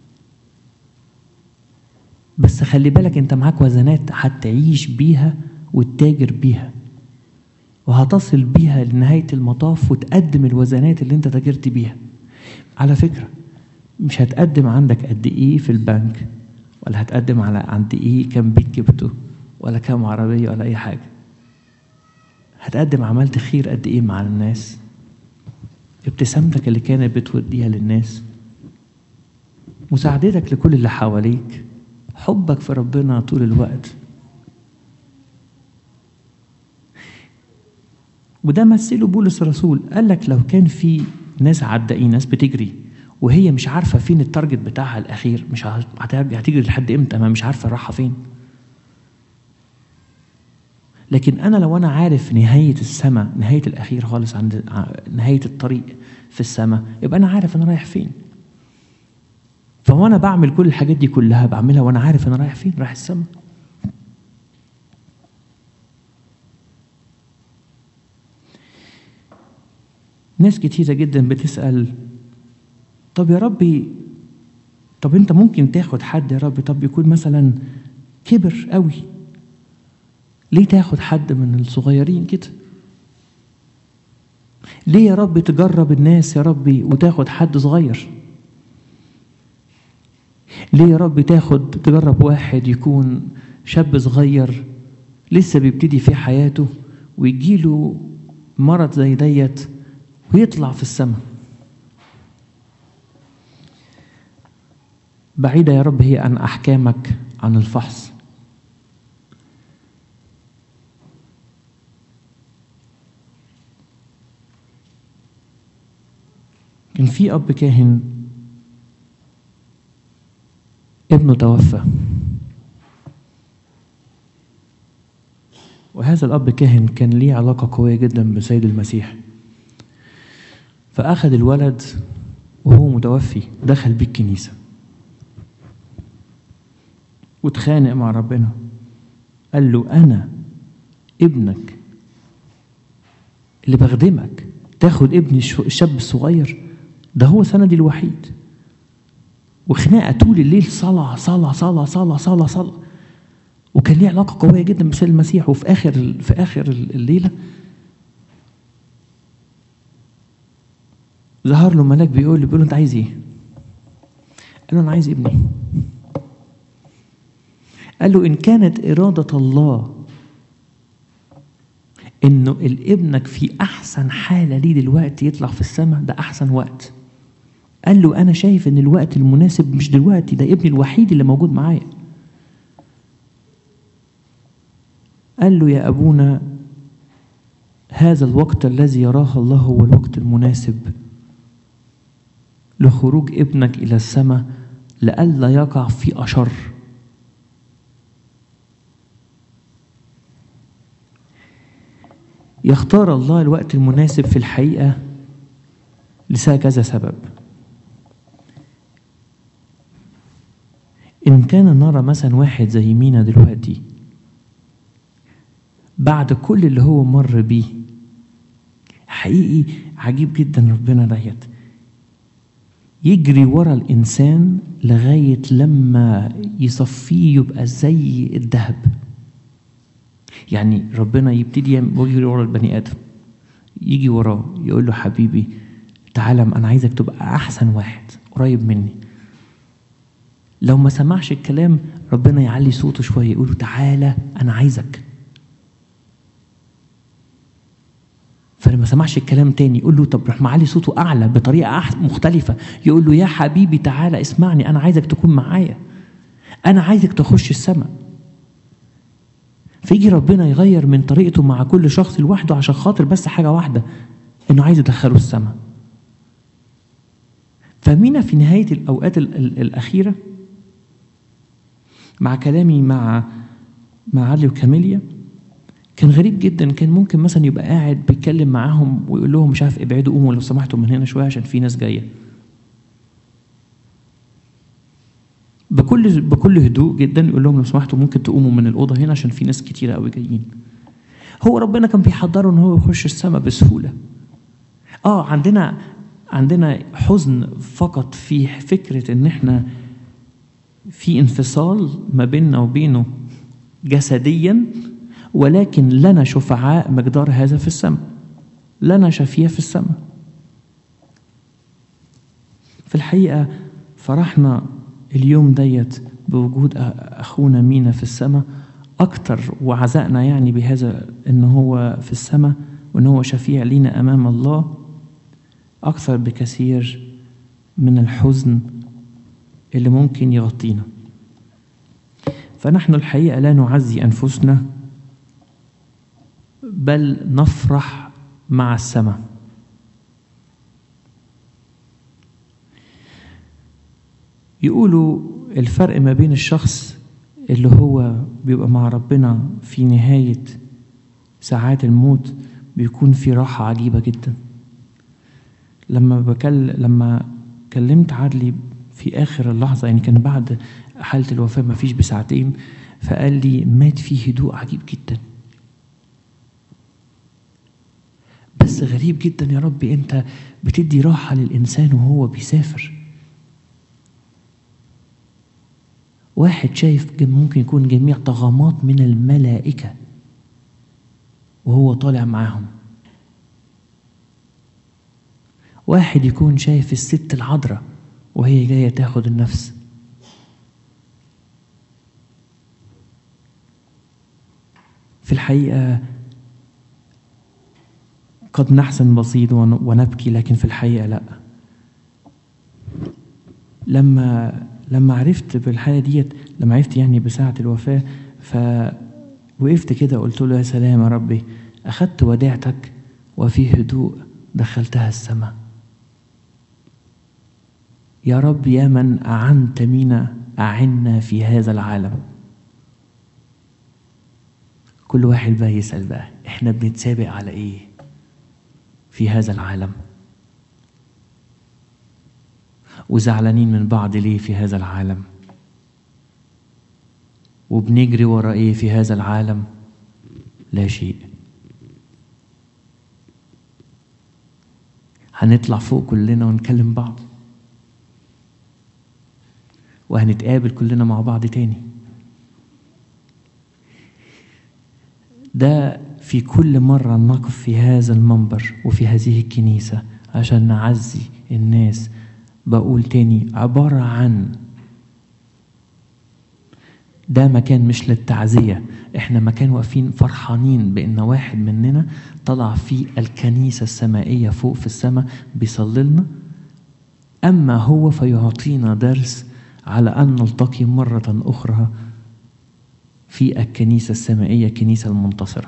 A: بس خلي بالك انت معاك وزنات هتعيش بيها وتتاجر بيها وهتصل بيها لنهاية المطاف وتقدم الوزنات اللي انت تاجرت بيها على فكرة مش هتقدم عندك قد ايه في البنك ولا هتقدم على عند ايه كام بيت جبته ولا كام عربية ولا اي حاجة هتقدم عملت خير قد ايه مع الناس ابتسامتك اللي كانت بتوديها للناس مساعدتك لكل اللي حواليك حبك في ربنا طول الوقت وده مثله بولس الرسول قال لك لو كان في ناس عدائين ناس بتجري وهي مش عارفه فين التارجت بتاعها الاخير مش هتجري لحد امتى ما مش عارفه رايحه فين لكن انا لو انا عارف نهايه السماء نهايه الاخير خالص عند نهايه الطريق في السماء يبقى انا عارف انا رايح فين فوانا بعمل كل الحاجات دي كلها بعملها وانا عارف انا رايح فين رايح السماء ناس كتيرة جدا بتسأل طب يا ربي طب انت ممكن تاخد حد يا رب طب يكون مثلا كبر قوي ليه تاخد حد من الصغيرين كده ليه يا رب تجرب الناس يا ربي وتاخد حد صغير ليه يا رب تاخد تجرب واحد يكون شاب صغير لسه بيبتدي في حياته ويجيله مرض زي ديت ويطلع في السماء بعيدة يا رب هي عن أحكامك عن الفحص كان في أب كاهن ابنه توفى وهذا الأب كاهن كان ليه علاقة قوية جدا بسيد المسيح فأخذ الولد وهو متوفي دخل بيه الكنيسة واتخانق مع ربنا قال له أنا ابنك اللي بخدمك تاخد ابني الشاب الصغير ده هو سندي الوحيد وخناقة طول الليل صلاة صلاة صلاة صلاة صلاة صلاة وكان ليه علاقة قوية جدا بسيد المسيح وفي آخر في آخر الليلة ظهر له ملاك بيقول له بيقول له أنت عايز إيه؟ قال له أنا عايز ابني قال له إن كانت إرادة الله إنه ابنك في أحسن حالة ليه دلوقتي يطلع في السماء ده أحسن وقت قال له أنا شايف إن الوقت المناسب مش دلوقتي ده ابني الوحيد اللي موجود معايا قال له يا أبونا هذا الوقت الذي يراه الله هو الوقت المناسب لخروج ابنك إلى السماء لئلا يقع في أشر يختار الله الوقت المناسب في الحقيقة لكذا سبب إن كان نرى مثلا واحد زي مينا دلوقتي بعد كل اللي هو مر بيه حقيقي عجيب جدا ربنا ديت يجري ورا الإنسان لغاية لما يصفيه يبقى زي الذهب يعني ربنا يبتدي يجري ورا البني ادم يجي وراه يقول له حبيبي تعالى انا عايزك تبقى احسن واحد قريب مني لو ما سمعش الكلام ربنا يعلي صوته شويه يقول له تعالى انا عايزك فلما سمعش الكلام تاني يقول له طب راح معلي صوته اعلى بطريقه مختلفه يقول له يا حبيبي تعالى اسمعني انا عايزك تكون معايا انا عايزك تخش السماء فيجي ربنا يغير من طريقته مع كل شخص لوحده عشان خاطر بس حاجة واحدة إنه عايز يدخله السماء فمينا في نهاية الأوقات ال ال الأخيرة مع كلامي مع مع علي وكاميليا كان غريب جدا كان ممكن مثلا يبقى قاعد بيتكلم معاهم ويقول لهم مش عارف ابعدوا قوموا لو سمحتوا من هنا شويه عشان في ناس جايه بكل بكل هدوء جدا يقول لهم لو سمحتوا ممكن تقوموا من الاوضه هنا عشان في ناس كتيره قوي جايين هو ربنا كان بيحضره ان هو يخش السماء بسهوله اه عندنا عندنا حزن فقط في فكره ان احنا في انفصال ما بيننا وبينه جسديا ولكن لنا شفعاء مقدار هذا في السماء لنا شفيع في السماء في الحقيقه فرحنا اليوم ديت بوجود اخونا مينا في السماء اكتر وعزقنا يعني بهذا ان هو في السماء وان هو شفيع لينا امام الله اكثر بكثير من الحزن اللي ممكن يغطينا فنحن الحقيقه لا نعزي انفسنا بل نفرح مع السماء يقولوا الفرق ما بين الشخص اللي هو بيبقى مع ربنا في نهاية ساعات الموت بيكون في راحة عجيبة جدا لما بكل لما كلمت عدلي في آخر اللحظة يعني كان بعد حالة الوفاة ما فيش بساعتين فقال لي مات فيه هدوء عجيب جدا بس بس غريب جدا يا رب انت بتدي راحة للإنسان وهو بيسافر واحد شايف جم- ممكن يكون جميع طغمات من الملائكة وهو طالع معاهم واحد يكون شايف الست العذراء وهي جاية تاخد النفس في الحقيقة قد نحزن بسيط ون- ونبكي لكن في الحقيقة لا لما لما عرفت بالحالة ديت لما عرفت يعني بساعة الوفاة فوقفت كده قلت له يا سلام يا ربي أخدت وديعتك وفي هدوء دخلتها السماء يا رب يا من أعنت منا أعنا في هذا العالم كل واحد بقى يسأل بقى احنا بنتسابق على ايه في هذا العالم وزعلانين من بعض ليه في هذا العالم وبنجري ورا ايه في هذا العالم لا شيء هنطلع فوق كلنا ونكلم بعض وهنتقابل كلنا مع بعض تاني ده في كل مرة نقف في هذا المنبر وفي هذه الكنيسة عشان نعزي الناس بقول تاني عبارة عن ده مكان مش للتعزية احنا مكان واقفين فرحانين بان واحد مننا طلع في الكنيسة السمائية فوق في السماء بيصلي لنا اما هو فيعطينا درس على ان نلتقي مرة اخرى في الكنيسة السمائية الكنيسة المنتصرة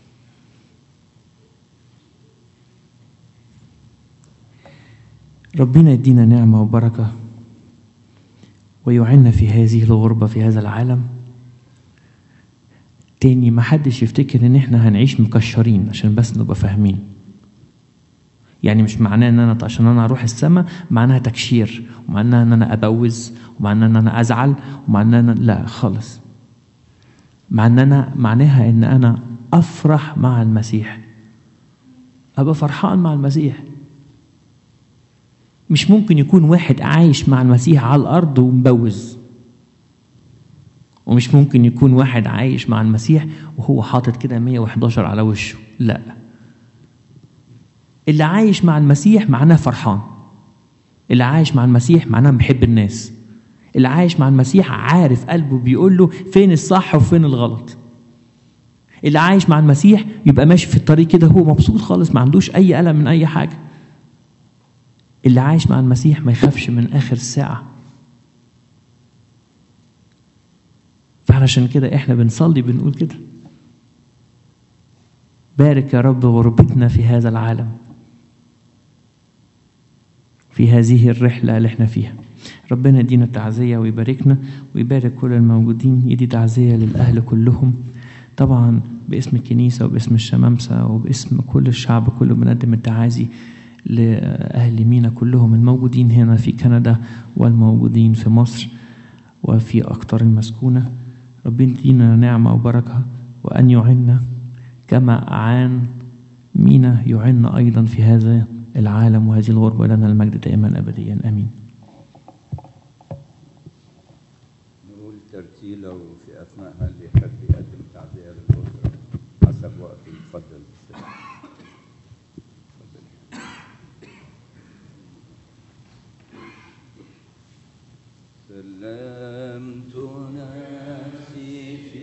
A: ربنا يدينا نعمة وبركة ويعنا في هذه الغربة في هذا العالم تاني ما حدش يفتكر ان احنا هنعيش مكشرين عشان بس نبقى فاهمين يعني مش معناه ان انا عشان انا اروح السماء معناها تكشير ومعناها ان انا ابوز ومعناها ان انا ازعل ومعناها ان لا خالص معناها معناها ان انا افرح مع المسيح ابقى فرحان مع المسيح مش ممكن يكون واحد عايش مع المسيح على الارض ومبوز ومش ممكن يكون واحد عايش مع المسيح وهو حاطط كده 111 على وشه لا اللي عايش مع المسيح معناه فرحان اللي عايش مع المسيح معناه بيحب الناس اللي عايش مع المسيح عارف قلبه بيقول له فين الصح وفين الغلط اللي عايش مع المسيح يبقى ماشي في الطريق كده هو مبسوط خالص ما عندوش اي الم من اي حاجه اللي عايش مع المسيح ما يخافش من اخر الساعه فعلشان كده احنا بنصلي بنقول كده بارك يا رب غربتنا في هذا العالم في هذه الرحلة اللي احنا فيها ربنا يدينا تعزية ويباركنا ويبارك كل الموجودين يدي تعزية للأهل كلهم طبعا باسم الكنيسة وباسم الشمامسة وباسم كل الشعب كله بنقدم التعازي لأهل مينا كلهم الموجودين هنا في كندا والموجودين في مصر وفي أقطار المسكونة ربنا يدينا نعمة وبركة وأن يعنا كما أعان مينا يعنا أيضا في هذا العالم وهذه الغربة لنا المجد دائما أبديا آمين
B: نقول ترتيلة وفي أثناءها اللي يحب يقدم تعزية للأسرة حسب وقت يتفضل سلمت نفسي في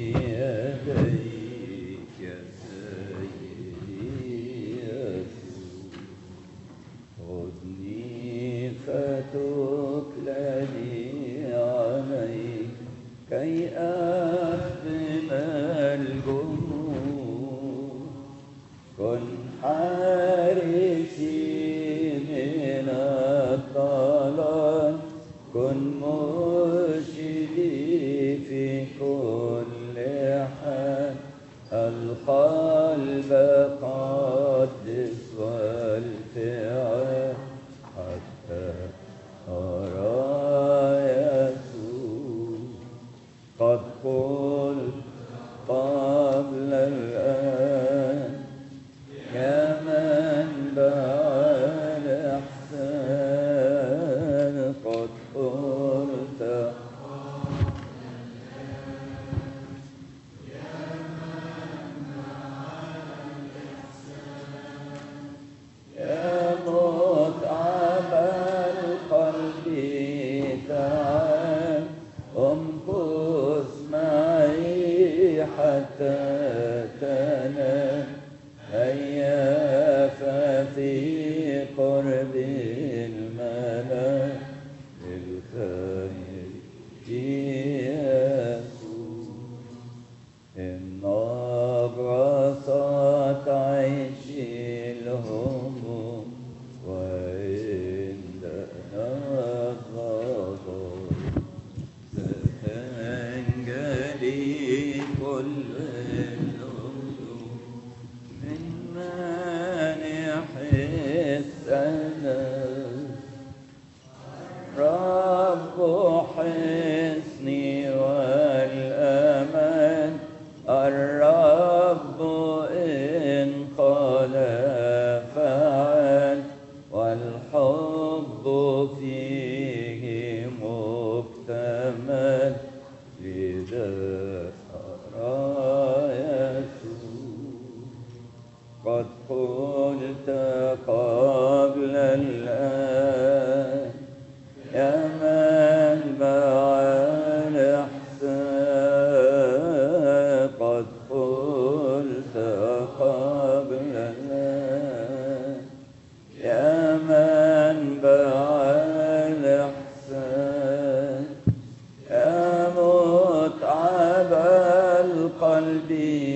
B: يديك يا سيدي يسوع خذني فتكلني عليك كي أخدم الجمهور كن حارسي من الضلال كن مرشدي حتى تنال هيا ففي قرب المنام الخير يسوع إن أبرصت عيشي الهموم وإن دنت غضب ستنجلي كل الهموم من مانح السلام رب حصني والأمان الرب إن قال فعل والحب فيه مكتمل لذا أرى يسوع قد قلت قبل الآن يا من باع الإحسان قد قلت قبل الآن يا من باع الإحسان يا متعب القلب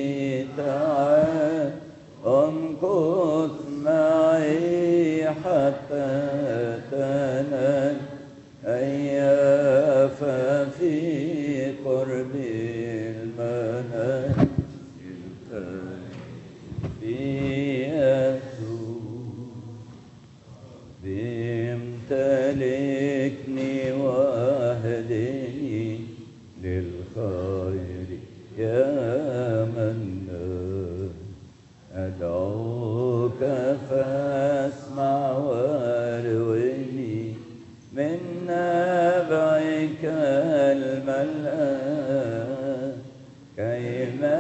B: تعال امكث معي حتى تنال هيا ففي قرب المنال في يسوع بامتلكني واهدني للخير يا منان أدعوك فاسمع وارويني من نبعك الملآن كيما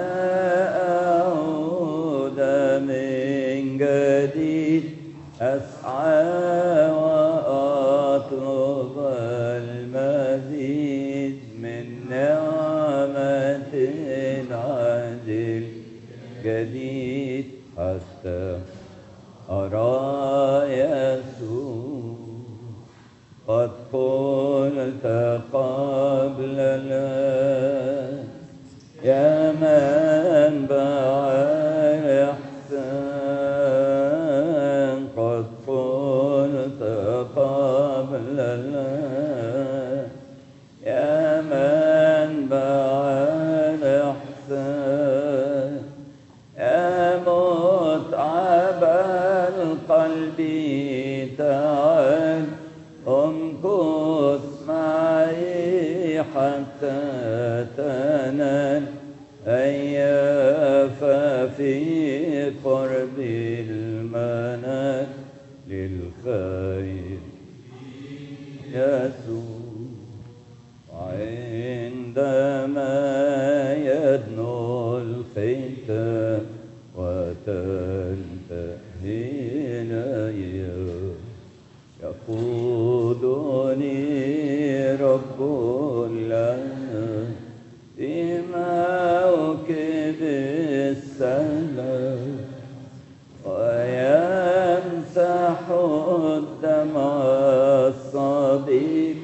B: أعود من جديد أسعى وأطلب المزيد من نعمة العدل جديد حتى أرى يسوع قد قلت قبل الآن يا من باع الإحسان قد قلت قبل الآن يا من باع الإحسان يا متعب القلب تعال امكث معي حتى تنال هيا ففي قرب المنال للخير يسوع وعندما يدنو الختام وتنتهي الأيام يقودني رب العالم في موكب السلام ويمسح الدمع الصديق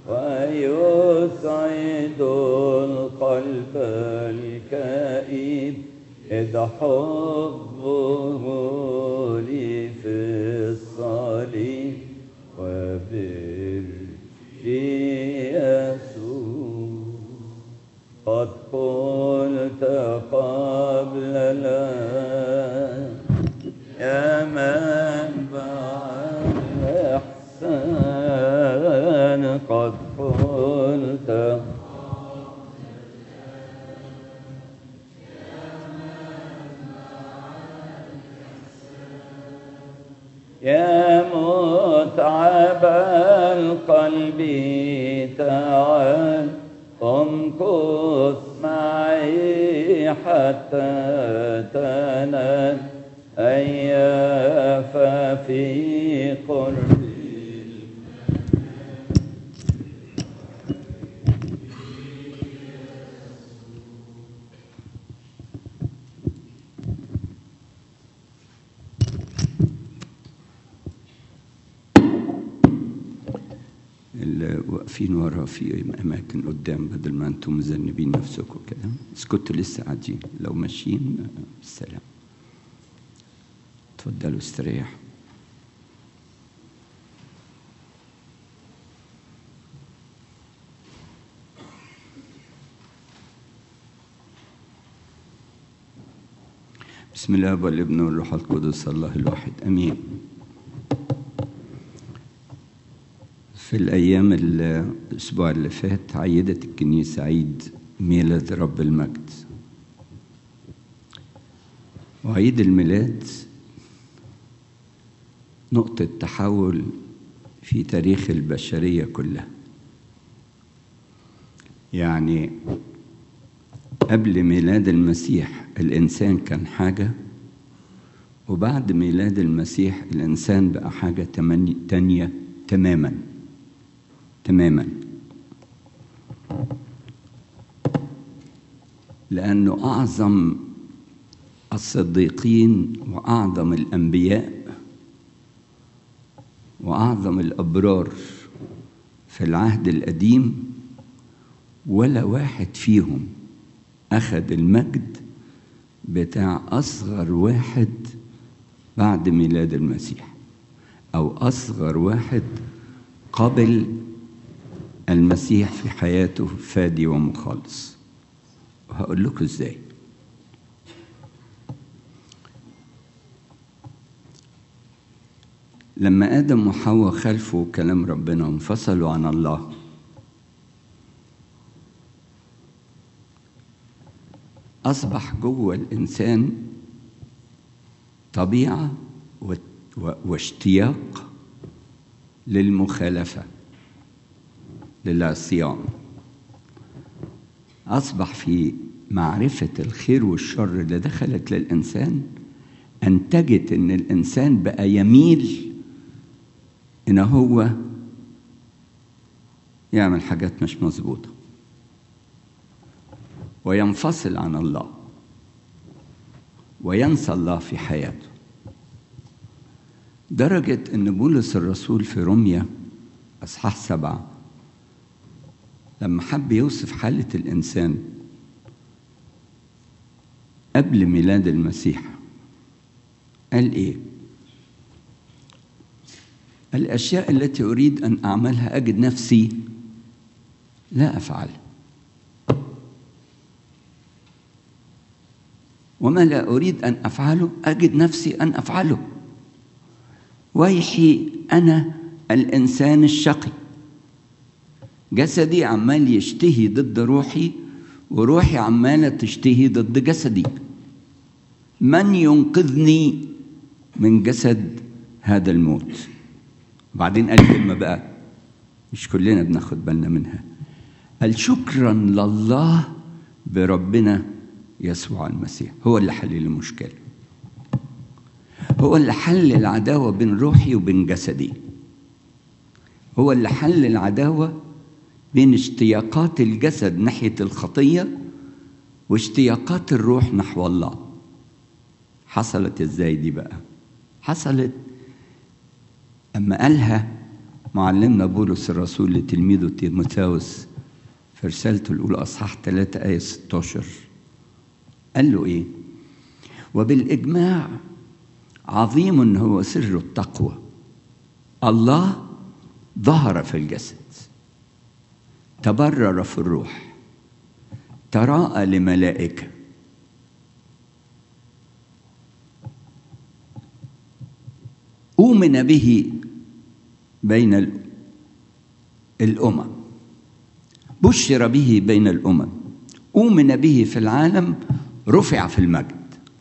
B: ويسعد القلب الكئيب إذ حبه لي في الصليب وبر يسوع قد قلت قبل الآن يا من بعد الإحسان قد قلت يا متعب القلب تعال امكث معي حتى تنال هيا ففي قربي واقفين ورا في اماكن قدام بدل ما انتم مذنبين نفسكم كده بس كنتوا لسه قاعدين لو ماشيين آه، بالسلام اتفضلوا استريحوا بسم الله والابن والروح القدس الله الواحد امين في الايام ال- الاسبوع اللي فات عيدت الكنيسه عيد ميلاد رب المجد وعيد الميلاد نقطه تحول في تاريخ البشريه كلها يعني قبل ميلاد المسيح الإنسان كان حاجة وبعد ميلاد المسيح الإنسان بقى حاجة تمني- تانية تماما تماما لأنه أعظم الصديقين وأعظم الأنبياء وأعظم الأبرار في العهد القديم ولا واحد فيهم أخذ المجد بتاع أصغر واحد بعد ميلاد المسيح أو أصغر واحد قبل المسيح في حياته فادي ومخلص وهقول لكم ازاي لما آدم وحواء خلفوا كلام ربنا وانفصلوا عن الله أصبح جوه الإنسان طبيعة و- و- واشتياق للمخالفة للعصيان أصبح في معرفة الخير والشر اللي دخلت للإنسان أنتجت إن الإنسان بقى يميل إن هو يعمل حاجات مش مظبوطه وينفصل عن الله وينسى الله في حياته درجة أن بولس الرسول في روميا أصحاح سبعة لما حب يوصف حالة الإنسان قبل ميلاد المسيح قال إيه؟ الأشياء التي أريد أن أعملها أجد نفسي لا أفعلها وما لا أريد أن أفعله أجد نفسي أن أفعله ويحي أنا الإنسان الشقي جسدي عمال يشتهي ضد روحي وروحي عمالة تشتهي ضد جسدي من ينقذني من جسد هذا الموت بعدين قال كلمة بقى مش كلنا بناخد بالنا منها قال شكرا لله بربنا يسوع المسيح هو اللي حل المشكلة هو اللي حل العداوة بين روحي وبين جسدي هو اللي حل العداوة بين اشتياقات الجسد ناحية الخطية واشتياقات الروح نحو الله حصلت ازاي دي بقى حصلت أما قالها معلمنا بولس الرسول لتلميذه تيموثاوس في رسالته الأولى أصحاح 3 آية 16 قال له إيه؟ وبالإجماع عظيم هو سر التقوى الله ظهر في الجسد تبرر في الروح تراءى لملائكة أؤمن به بين ال- الأمم بشر به بين الأمم أؤمن به في العالم رفع في المجد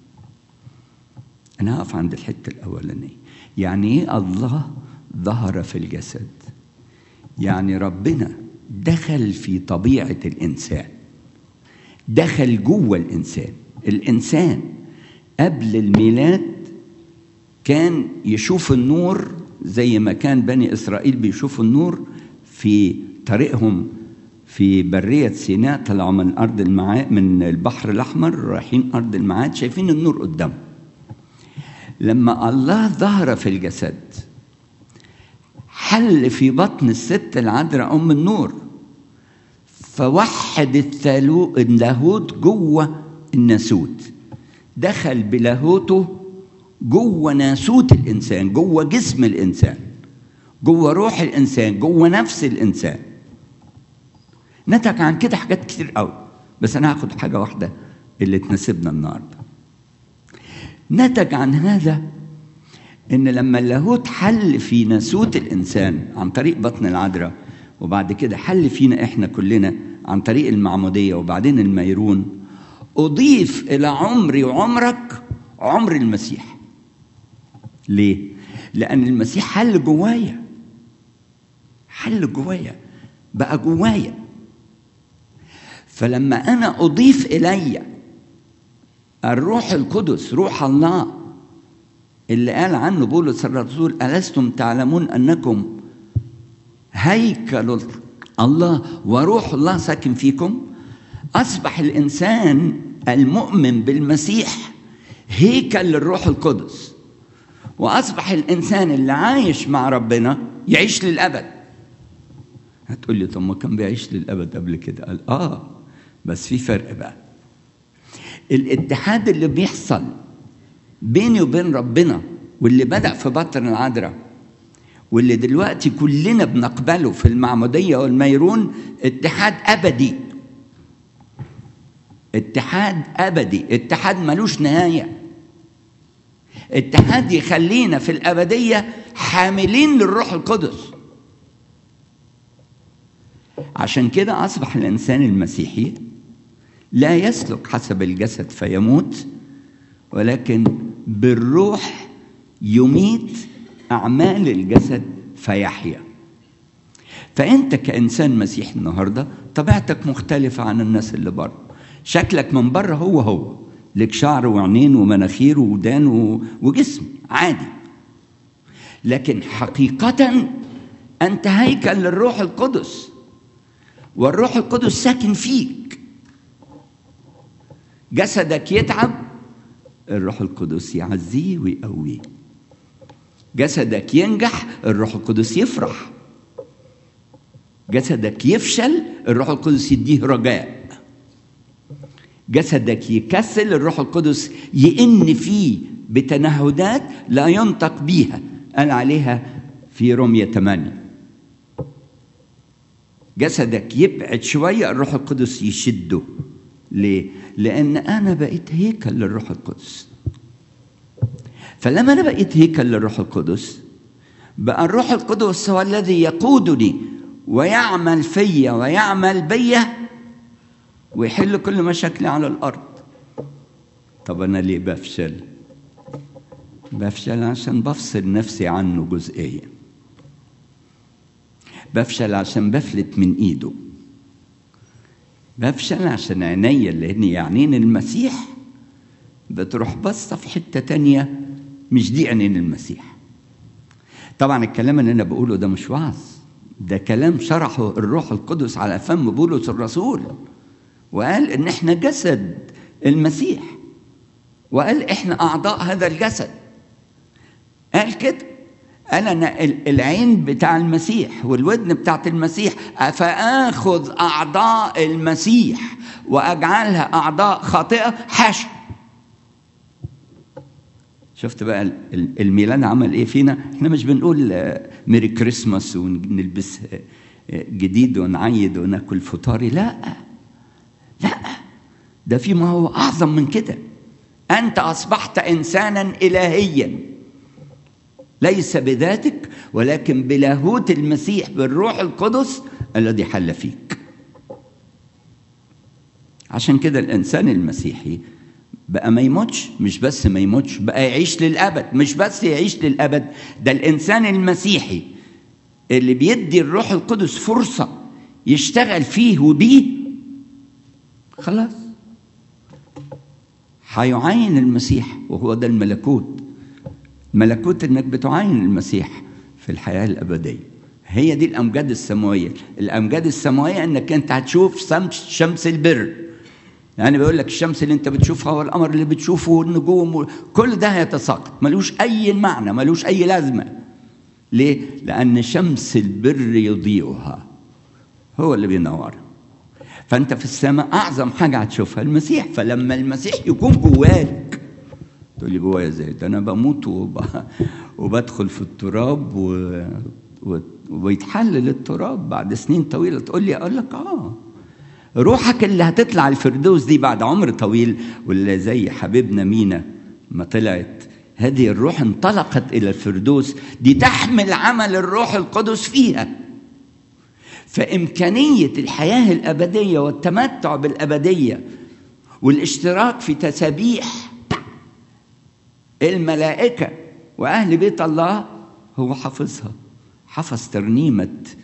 B: أنا هقف عند الحتة الأولانية يعني إيه الله ظهر في الجسد يعني ربنا دخل في طبيعة الإنسان دخل جوه الإنسان الإنسان قبل الميلاد كان يشوف النور زي ما كان بني إسرائيل بيشوفوا النور في طريقهم في برية سيناء طلعوا من أرض المعاد من البحر الأحمر رايحين أرض المعاد شايفين النور قدامهم لما الله ظهر في الجسد حل في بطن الست العذراء ام النور فوحد الثالو اللاهوت جوه الناسوت دخل بلاهوته جوه ناسوت الانسان جوه جسم الانسان جوه روح الانسان جوه نفس الانسان نتج عن كده حاجات كتير قوي بس انا هاخد حاجه واحده اللي تناسبنا النهارده نتج عن هذا ان لما اللاهوت حل في ناسوت الانسان عن طريق بطن العذراء وبعد كده حل فينا احنا كلنا عن طريق المعموديه وبعدين الميرون اضيف الى عمري وعمرك عمر المسيح ليه لان المسيح حل جوايا حل جوايا بقى جوايا فلما انا اضيف الي الروح القدس روح الله اللي قال عنه بولس الرسول ألستم تعلمون أنكم هيكل الله وروح الله ساكن فيكم أصبح الإنسان المؤمن بالمسيح هيكل للروح القدس وأصبح الإنسان اللي عايش مع ربنا يعيش للأبد هتقول لي طب ما كان بيعيش للأبد قبل كده قال آه بس في فرق بقى الاتحاد اللي بيحصل بيني وبين ربنا واللي بدأ في بطن العذراء واللي دلوقتي كلنا بنقبله في المعمودية والميرون اتحاد أبدي اتحاد أبدي اتحاد ملوش نهاية اتحاد يخلينا في الأبدية حاملين للروح القدس عشان كده أصبح الإنسان المسيحي لا يسلك حسب الجسد فيموت ولكن بالروح يميت أعمال الجسد فيحيا فأنت كإنسان مسيحي النهاردة طبيعتك مختلفة عن الناس اللي بره شكلك من بره هو هو لك شعر وعينين ومناخير وودان وجسم عادي لكن حقيقة أنت هيكل للروح القدس والروح القدس ساكن فيك جسدك يتعب الروح القدس يعزيه ويقويه جسدك ينجح الروح القدس يفرح جسدك يفشل الروح القدس يديه رجاء جسدك يكسل الروح القدس يئن فيه بتنهدات لا ينطق بيها قال عليها في رومية 8 جسدك يبعد شوية الروح القدس يشده ليه؟ لأن أنا بقيت هيكل للروح القدس فلما أنا بقيت هيكل للروح القدس بقى الروح القدس هو الذي يقودني ويعمل فيا ويعمل بيا ويحل كل مشاكلي على الأرض طب أنا ليه بفشل؟ بفشل عشان بفصل نفسي عنه جزئيا بفشل عشان بفلت من ايده بفشل عشان عينيا اللي هي عينين المسيح بتروح باصه في حته تانية مش دي عينين المسيح طبعا الكلام اللي انا بقوله ده مش وعظ ده كلام شرحه الروح القدس على فم بولس الرسول وقال ان احنا جسد المسيح وقال احنا اعضاء هذا الجسد قال كده قال انا العين بتاع المسيح والودن بتاعت المسيح فاخذ اعضاء المسيح واجعلها اعضاء خاطئه حاشا شفت بقى الميلاد عمل ايه فينا احنا مش بنقول ميري كريسماس ونلبس جديد ونعيد وناكل فطاري لا لا ده في ما هو اعظم من كده انت اصبحت انسانا الهيا ليس بذاتك ولكن بلاهوت المسيح بالروح القدس الذي حل فيك عشان كده الانسان المسيحي بقى ما يموتش مش بس ما يموتش بقى يعيش للابد مش بس يعيش للابد ده الانسان المسيحي اللي بيدي الروح القدس فرصه يشتغل فيه وبيه خلاص هيعاين المسيح وهو ده الملكوت ملكوت انك بتعاين المسيح في الحياه الابديه هي دي الامجاد السماويه الامجاد السماويه انك انت هتشوف شمس شمس البر يعني بيقول لك الشمس اللي انت بتشوفها والقمر اللي بتشوفه والنجوم كل ده هيتساقط ملوش اي معنى ملوش اي لازمه ليه؟ لأن شمس البر يضيئها هو اللي بينورها فأنت في السماء أعظم حاجة هتشوفها المسيح فلما المسيح يكون جواك تقول لي جوايا ازاي؟ ده أنا بموت وب... وبدخل في التراب و... و... وبيتحلل التراب بعد سنين طويلة تقول لي أقول لك آه روحك اللي هتطلع الفردوس دي بعد عمر طويل واللي زي حبيبنا مينا ما طلعت هذه الروح انطلقت الى الفردوس دي تحمل عمل الروح القدس فيها فامكانيه الحياه الابديه والتمتع بالابديه والاشتراك في تسابيح الملائكه واهل بيت الله هو حافظها حفظ ترنيمه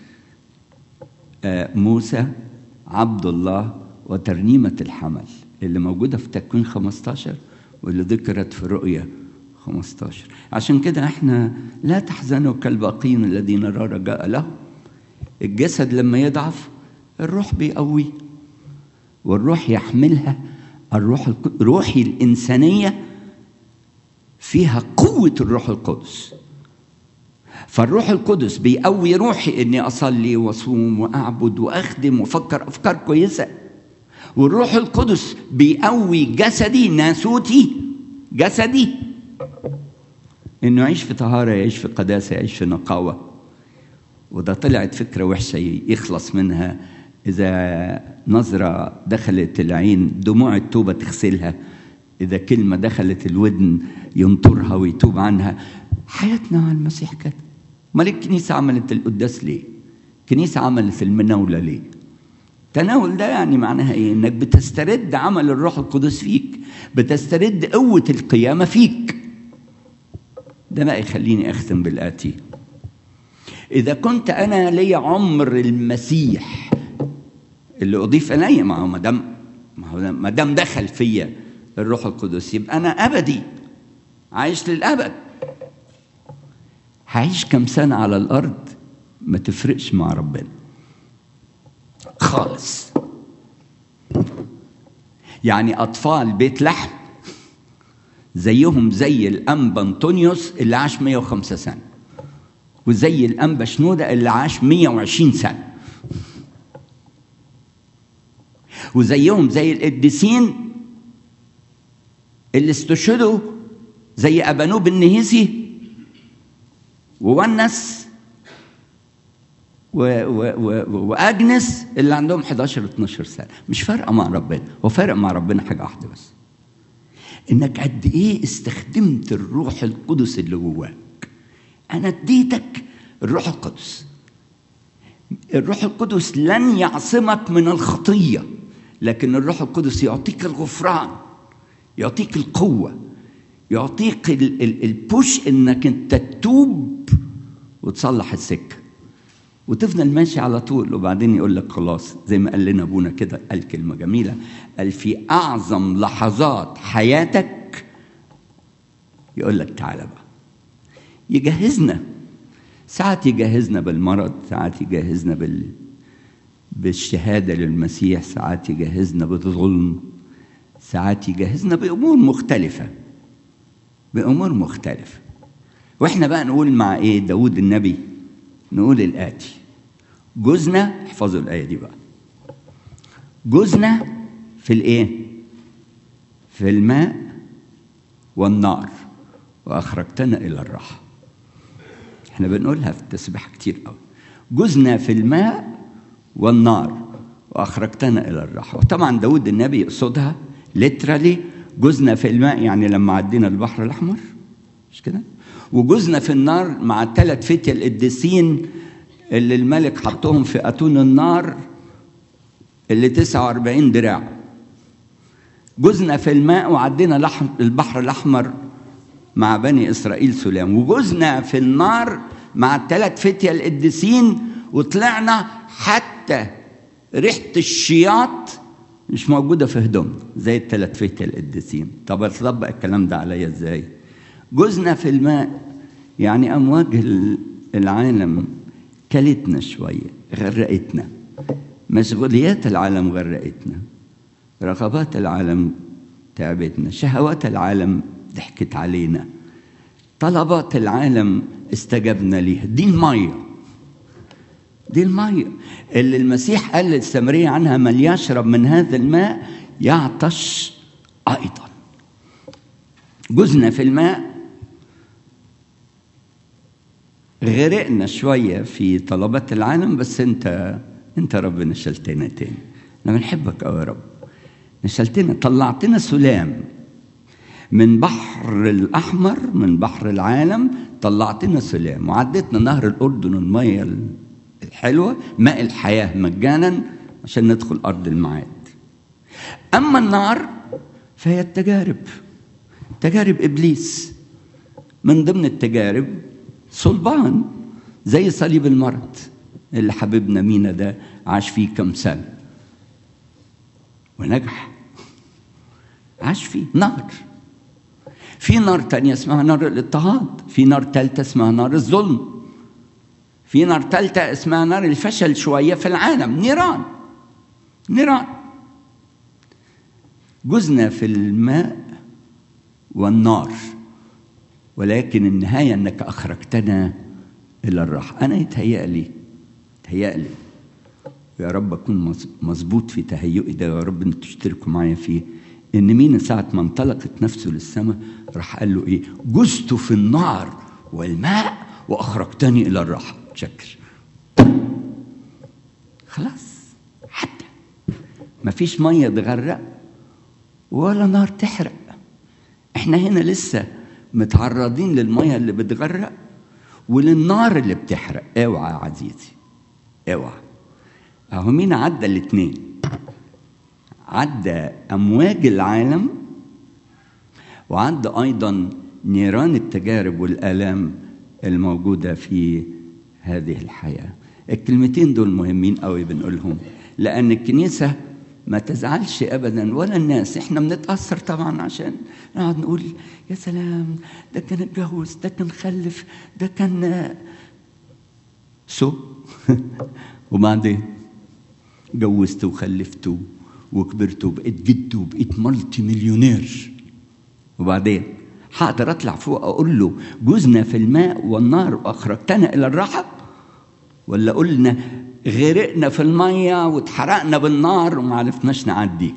B: موسى عبد الله وترنيمه الحمل اللي موجوده في تكوين 15 واللي ذكرت في رؤيا 15 عشان كده احنا لا تحزنوا كالباقين الذين لا رجاء لهم الجسد لما يضعف الروح بيقويه والروح يحملها الروح روحي الإنسانية فيها قوة الروح القدس فالروح القدس بيقوي روحي اني اصلي واصوم واعبد واخدم وافكر افكار كويسه والروح القدس بيقوي جسدي ناسوتي جسدي انه يعيش في طهاره يعيش في قداسه يعيش في نقاوه وده طلعت فكره وحشه يخلص منها اذا نظره دخلت العين دموع التوبه تغسلها اذا كلمه دخلت الودن ينطرها ويتوب عنها حياتنا مع المسيح كده امال الكنيسه عملت القداس ليه الكنيسه عملت المناوله ليه التناول ده يعني معناها ايه انك بتسترد عمل الروح القدس فيك بتسترد قوه القيامه فيك ده بقى يخليني اختم بالاتي اذا كنت انا لي عمر المسيح اللي اضيف الي ما هو ما دام ما دام دخل فيا الروح القدس يبقى انا ابدي عايش للابد هعيش كم سنه على الارض ما تفرقش مع ربنا خالص يعني اطفال بيت لحم زيهم زي الانبا انطونيوس اللي عاش 105 سنه وزي الانبا شنوده اللي عاش 120 سنه وزيهم زي القديسين اللي استشهدوا زي ابانوب النهيسي وونس و و و واجنس اللي عندهم 11 12 سنه مش فارقه مع ربنا هو فارق مع ربنا حاجه واحده بس انك قد ايه استخدمت الروح القدس اللي جواك انا اديتك الروح القدس الروح القدس لن يعصمك من الخطيه لكن الروح القدس يعطيك الغفران يعطيك القوه يعطيك البوش انك انت تتوب وتصلح السكه وتفضل ماشي على طول وبعدين يقول لك خلاص زي ما قال لنا ابونا كده قال كلمه جميله قال في اعظم لحظات حياتك يقول لك تعالى بقى يجهزنا ساعات يجهزنا بالمرض ساعات يجهزنا بال بالشهاده للمسيح ساعات يجهزنا بالظلم ساعات يجهزنا بامور مختلفه بامور مختلفه واحنا بقى نقول مع ايه داود النبي نقول الآتي جوزنا احفظوا الآية دي بقى جوزنا في الإيه؟ في الماء والنار وأخرجتنا إلى الراحة احنا بنقولها في التسبيح كتير قوي جوزنا في الماء والنار وأخرجتنا إلى الراحة وطبعا داود النبي يقصدها ليترالي جوزنا في الماء يعني لما عدينا البحر الأحمر مش كده؟ وجوزنا في النار مع الثلاث فتية القديسين اللي الملك حطهم في أتون النار اللي 49 دراع جوزنا في الماء وعدينا البحر الأحمر مع بني إسرائيل سلام وجوزنا في النار مع الثلاث فتية القديسين وطلعنا حتى ريحة الشياط مش موجودة في هدومنا زي الثلاث فتية القديسين طب اطبق الكلام ده عليا ازاي؟ جوزنا في الماء يعني أمواج العالم كلتنا شوية غرقتنا مشغوليات العالم غرقتنا رغبات العالم تعبتنا شهوات العالم ضحكت علينا طلبات العالم استجبنا ليها دي الميه دي الميه اللي المسيح قال للسامريه عنها من يشرب من هذا الماء يعطش ايضا جزنا في الماء غرقنا شويه في طلبات العالم بس انت انت رب نشلتنا تاني انا بنحبك قوي يا رب نشلتنا طلعتنا سلام من بحر الاحمر من بحر العالم طلعتنا سلام وعدتنا نهر الاردن الميه الحلوه ماء الحياه مجانا عشان ندخل ارض الميعاد اما النار فهي التجارب تجارب ابليس من ضمن التجارب صلبان زي صليب المرض اللي حبيبنا مينا ده عاش فيه كم سنه ونجح عاش فيه نار في نار تانية اسمها نار الاضطهاد في نار تالتة اسمها نار الظلم في نار تالتة اسمها نار الفشل شوية في العالم نيران نيران جزنا في الماء والنار ولكن النهاية أنك أخرجتنا إلى الراحة أنا يتهيألي يتهيألي يا رب أكون مظبوط في تهيئي ده يا رب أنتوا تشتركوا معايا فيه إن مين ساعة ما انطلقت نفسه للسماء راح قال له إيه جزت في النار والماء وأخرجتني إلى الراحة شكر خلاص حتى مفيش مية تغرق ولا نار تحرق احنا هنا لسه متعرضين للمية اللي بتغرق وللنار اللي بتحرق اوعى يا عزيزي اوعى اهو مين عدى الاتنين عدى امواج العالم وعدى ايضا نيران التجارب والالام الموجوده في هذه الحياه الكلمتين دول مهمين قوي بنقولهم لان الكنيسه ما تزعلش ابدا ولا الناس احنا بنتاثر طبعا عشان نقعد نقول يا سلام ده كان اتجوز ده كان خلف ده كان سو وبعدين جوزت وخلفت وكبرت وبقيت جد وبقيت مالتي مليونير وبعدين هقدر اطلع فوق اقول له جوزنا في الماء والنار واخرجتنا الى الراحه ولا قلنا غرقنا في الميه واتحرقنا بالنار وما عرفناش نعدي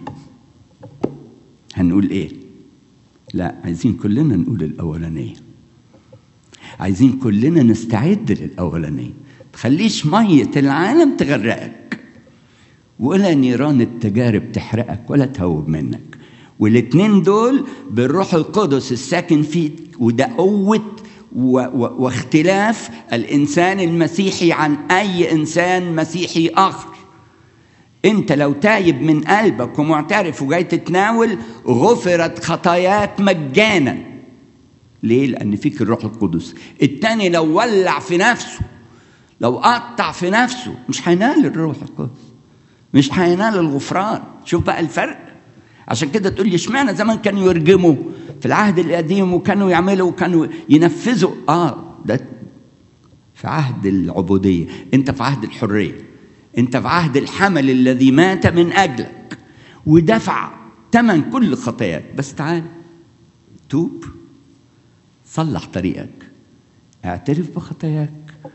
B: هنقول ايه لا عايزين كلنا نقول الاولانيه عايزين كلنا نستعد للاولانيه تخليش ميه العالم تغرقك ولا نيران التجارب تحرقك ولا تهوب منك والاتنين دول بالروح القدس الساكن فيك وده قوه و- و- واختلاف الانسان المسيحي عن اي انسان مسيحي اخر انت لو تايب من قلبك ومعترف وجاي تتناول غفرت خطاياك مجانا ليه لان فيك الروح القدس التاني لو ولع في نفسه لو قطع في نفسه مش هينال الروح القدس مش هينال الغفران شوف بقى الفرق عشان كده تقول لي اشمعنى زمان كانوا يرجموا في العهد القديم وكانوا يعملوا وكانوا ينفذوا اه ده في عهد العبوديه انت في عهد الحريه انت في عهد الحمل الذي مات من اجلك ودفع ثمن كل خطاياك بس تعال توب صلح طريقك اعترف بخطاياك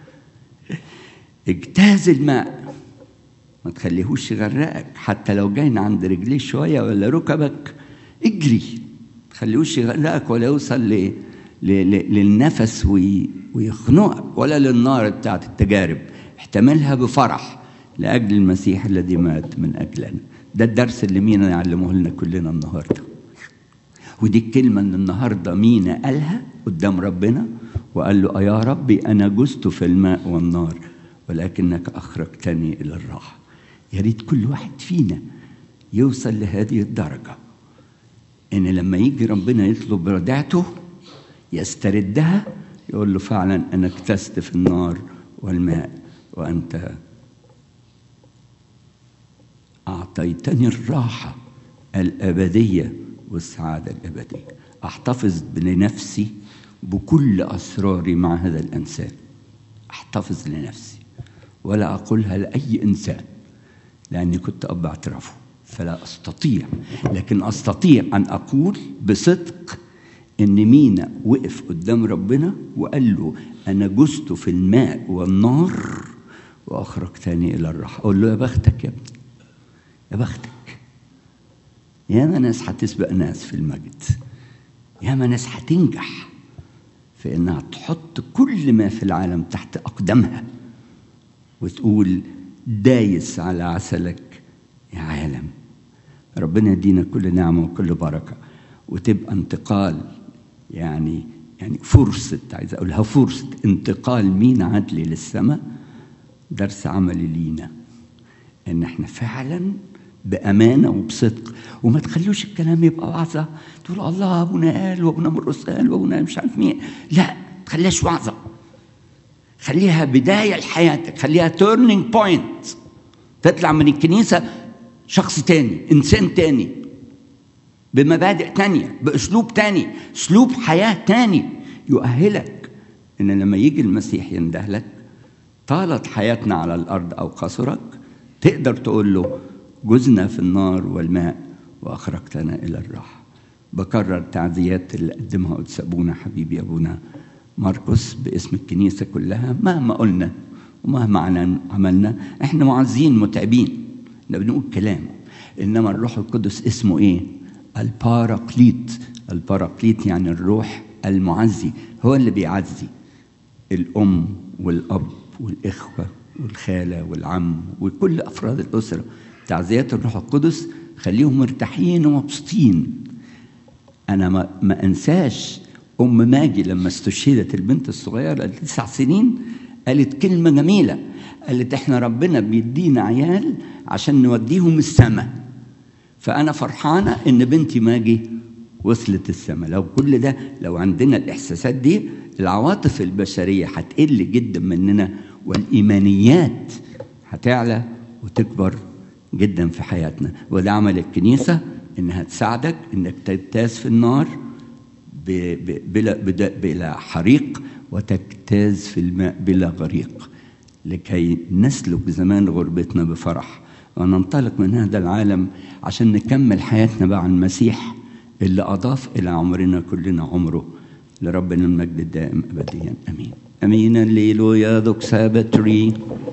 B: اجتاز الماء ما تخليهوش يغرقك حتى لو جاي عند رجليه شويه ولا ركبك اجري ما تخليهوش يغرقك ولا يوصل ل... ل... ل... للنفس وي... ويخنقك ولا للنار بتاعت التجارب احتملها بفرح لاجل المسيح الذي مات من اجلنا ده الدرس اللي مينا يعلمه لنا كلنا النهارده ودي الكلمه اللي النهارده مينا قالها قدام ربنا وقال له يا ربي انا جزت في الماء والنار ولكنك اخرجتني الى الراحه يا ريت كل واحد فينا يوصل لهذه الدرجه ان لما يجي ربنا يطلب ردعته يستردها يقول له فعلا انا اكتست في النار والماء وانت اعطيتني الراحه الابديه والسعاده الابديه احتفظ بنفسي بكل اسراري مع هذا الانسان احتفظ لنفسي ولا اقولها لاي انسان لاني كنت اب اعترافه فلا استطيع لكن استطيع ان اقول بصدق ان مينا وقف قدام ربنا وقال له انا جزت في الماء والنار واخرجتني الى الراحه اقول له يا بختك يا ابني يا بختك ياما ناس هتسبق ناس في المجد ياما ناس هتنجح في انها تحط كل ما في العالم تحت اقدامها وتقول دايس على عسلك يا عالم ربنا يدينا كل نعمه وكل بركه وتبقى انتقال يعني يعني فرصه عايز اقولها فرصه انتقال مين عدلي للسماء درس عملي لينا ان احنا فعلا بامانه وبصدق وما تخلوش الكلام يبقى وعظه تقول الله ابونا قال وابونا مرقس قال وابونا مش عارف مين لا تخليهاش وعظه خليها بدايه لحياتك خليها تيرنينج بوينت تطلع من الكنيسه شخص تاني انسان تاني بمبادئ تانية باسلوب تاني اسلوب حياه تاني يؤهلك ان لما يجي المسيح يندهلك طالت حياتنا على الارض او قصرت تقدر تقول له جزنا في النار والماء واخرجتنا الى الراحه بكرر تعزيات اللي قدمها قدس ابونا حبيبي ابونا مرقس باسم الكنيسه كلها مهما قلنا ومهما عملنا احنا معزين متعبين احنا بنقول كلام انما الروح القدس اسمه ايه الباراكليت الباراكليت يعني الروح المعزي هو اللي بيعزي الام والاب والاخوه والخاله والعم وكل افراد الاسره تعزيات الروح القدس خليهم مرتاحين ومبسوطين انا ما, ما انساش ام ماجي لما استشهدت البنت الصغيره تسع سنين قالت كلمه جميله قالت احنا ربنا بيدينا عيال عشان نوديهم السماء فانا فرحانه ان بنتي ماجي وصلت السماء لو كل ده لو عندنا الاحساسات دي العواطف البشريه هتقل جدا مننا والايمانيات هتعلى وتكبر جدا في حياتنا وده عمل الكنيسه انها تساعدك انك تجتاز في النار بلا بلا حريق وتجتاز في الماء بلا غريق لكي نسلك زمان غربتنا بفرح وننطلق من هذا العالم عشان نكمل حياتنا مع المسيح اللي أضاف إلى عمرنا كلنا عمره لربنا المجد الدائم أبديا أمين أمين الليل يا ذوك سابتري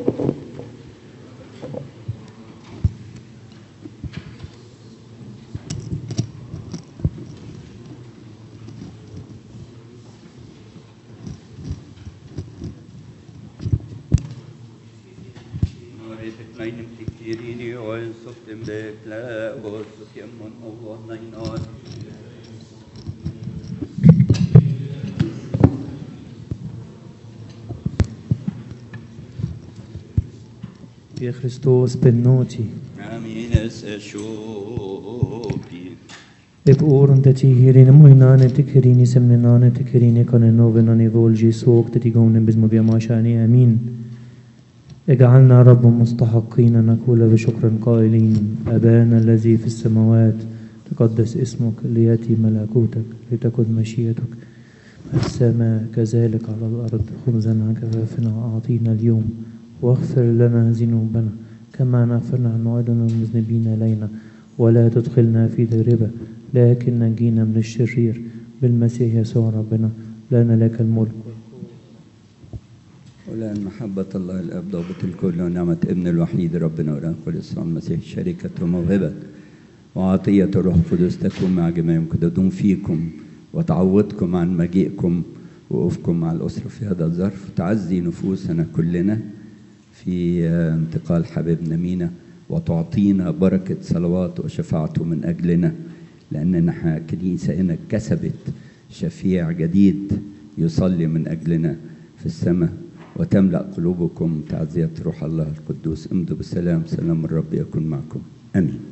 A: يا Christos benoti.
B: Amin es eshopi.
A: Eb oren dat die hierin moinane te kerini semnenane te kerini kan novenani volji سوق تتيقون بزم بما شاني امين اجعلنا رب مستحقين نقول بشكر قائلين ابانا الذي في السماوات تقدس اسمك لياتي ملكوتك لتكن مشيئتك في السماء كذلك على الارض خبزنا كفافنا اعطينا اليوم واغفر لنا ذنوبنا كما نغفر نحن أيضا المذنبين إلينا ولا تدخلنا في تجربة لكن نجينا من الشرير بالمسيح يسوع ربنا لنا لك الملك
B: ولأن محبة الله الأب ضابط الكل ونعمة ابن الوحيد ربنا ولأن كل يسوع المسيح شركة وموهبة وعطية الروح القدس تكون مع جميعكم تدوم فيكم وتعوضكم عن مجيئكم وقوفكم مع الأسرة في هذا الظرف تعزي نفوسنا كلنا في انتقال حبيبنا مينا وتعطينا بركة صلواته وشفاعته من أجلنا لأننا كنيسة هنا كسبت شفيع جديد يصلي من أجلنا في السماء وتملأ قلوبكم تعزية روح الله القدوس امضوا بالسلام سلام الرب يكون معكم آمين